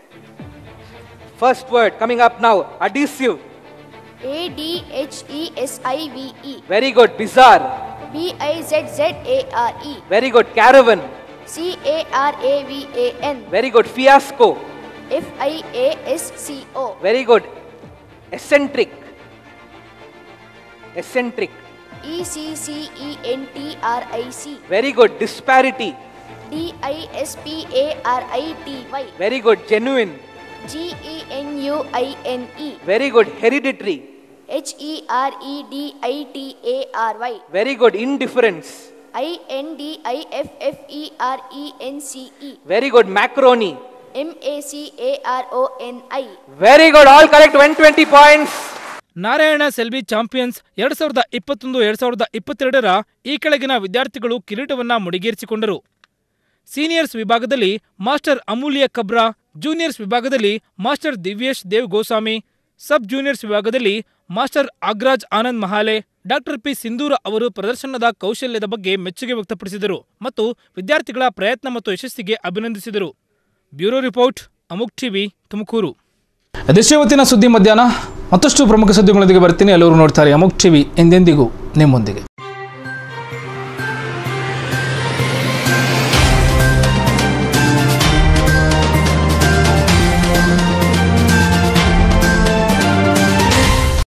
First word coming up now. Adhesive. A D H E S I V E. Very good. Bizarre. B I Z Z A R E. Very good. Caravan. C A R A V A N. Very good. Fiasco. F I A S C O. Very good. Eccentric. Eccentric. E C C E N T R I C. Very good. Disparity. D I S P A R I T Y. Very good. Genuine. G E N U I N E. Very good. Hereditary. H E R E D I T A R Y. Very good. Indifference. I N D I F F E R E N C E. Very good. Macaroni. M A C A R O N I. Very good. All correct. 120 points. Narayana ಸೆಲ್ಬಿ champions ಎರಡ್ ಸಾವಿರದ ಇಪ್ಪತ್ತೊಂದು ಎರಡ್ ಸಾವಿರದ ಇಪ್ಪತ್ತೆರಡರ ಈ ಕೆಳಗಿನ ವಿದ್ಯಾರ್ಥಿಗಳು ಕಿರೀಟವನ್ನ ಮುಡಿಗೇರಿಸಿಕೊಂಡರು ಸೀನಿಯರ್ಸ್ ವಿಭಾಗದಲ್ಲಿ ಮಾಸ್ಟರ್ ಅಮೂಲ್ಯ ಕಬ್ರಾ ಜೂನಿಯರ್ಸ್ ವಿಭಾಗದಲ್ಲಿ master Divyesh Dev Goswami sub juniors ವಿಭಾಗದಲ್ಲಿ master Agraj Anand Mahale doctor P Sindhura ಅವರು ಪ್ರದರ್ಶನದ ಕೌಶಲ್ಯದ ಬಗ್ಗೆ ಮೆಚ್ಚುಗೆ ವ್ಯಕ್ತಪಡಿಸಿದರು ಮತ್ತು ವಿದ್ಯಾರ್ಥಿಗಳ ಪ್ರಯತ್ನ ಮತ್ತು ಯಶಸ್ಸಿಗೆ ಅಭಿನಂದಿಸಿದರು ಬ್ಯೂರೋ ರಿಪೋರ್ಟ್ ಅಮುಕ್ ಟಿವಿ ತುಮಕೂರು ಅದೆಷ್ಟೇ ಇವತ್ತಿನ ಸುದ್ದಿ ಮಧ್ಯಾಹ್ನ ಮತ್ತಷ್ಟು ಪ್ರಮುಖ ಸುದ್ದಿಗಳೊಂದಿಗೆ ಬರ್ತೀನಿ ಎಲ್ಲರೂ ನೋಡ್ತಾರೆ ಅಮುಕ್ ಟಿವಿ ಎಂದೆಂದಿಗೂ ನಿಮ್ಮೊಂದಿಗೆ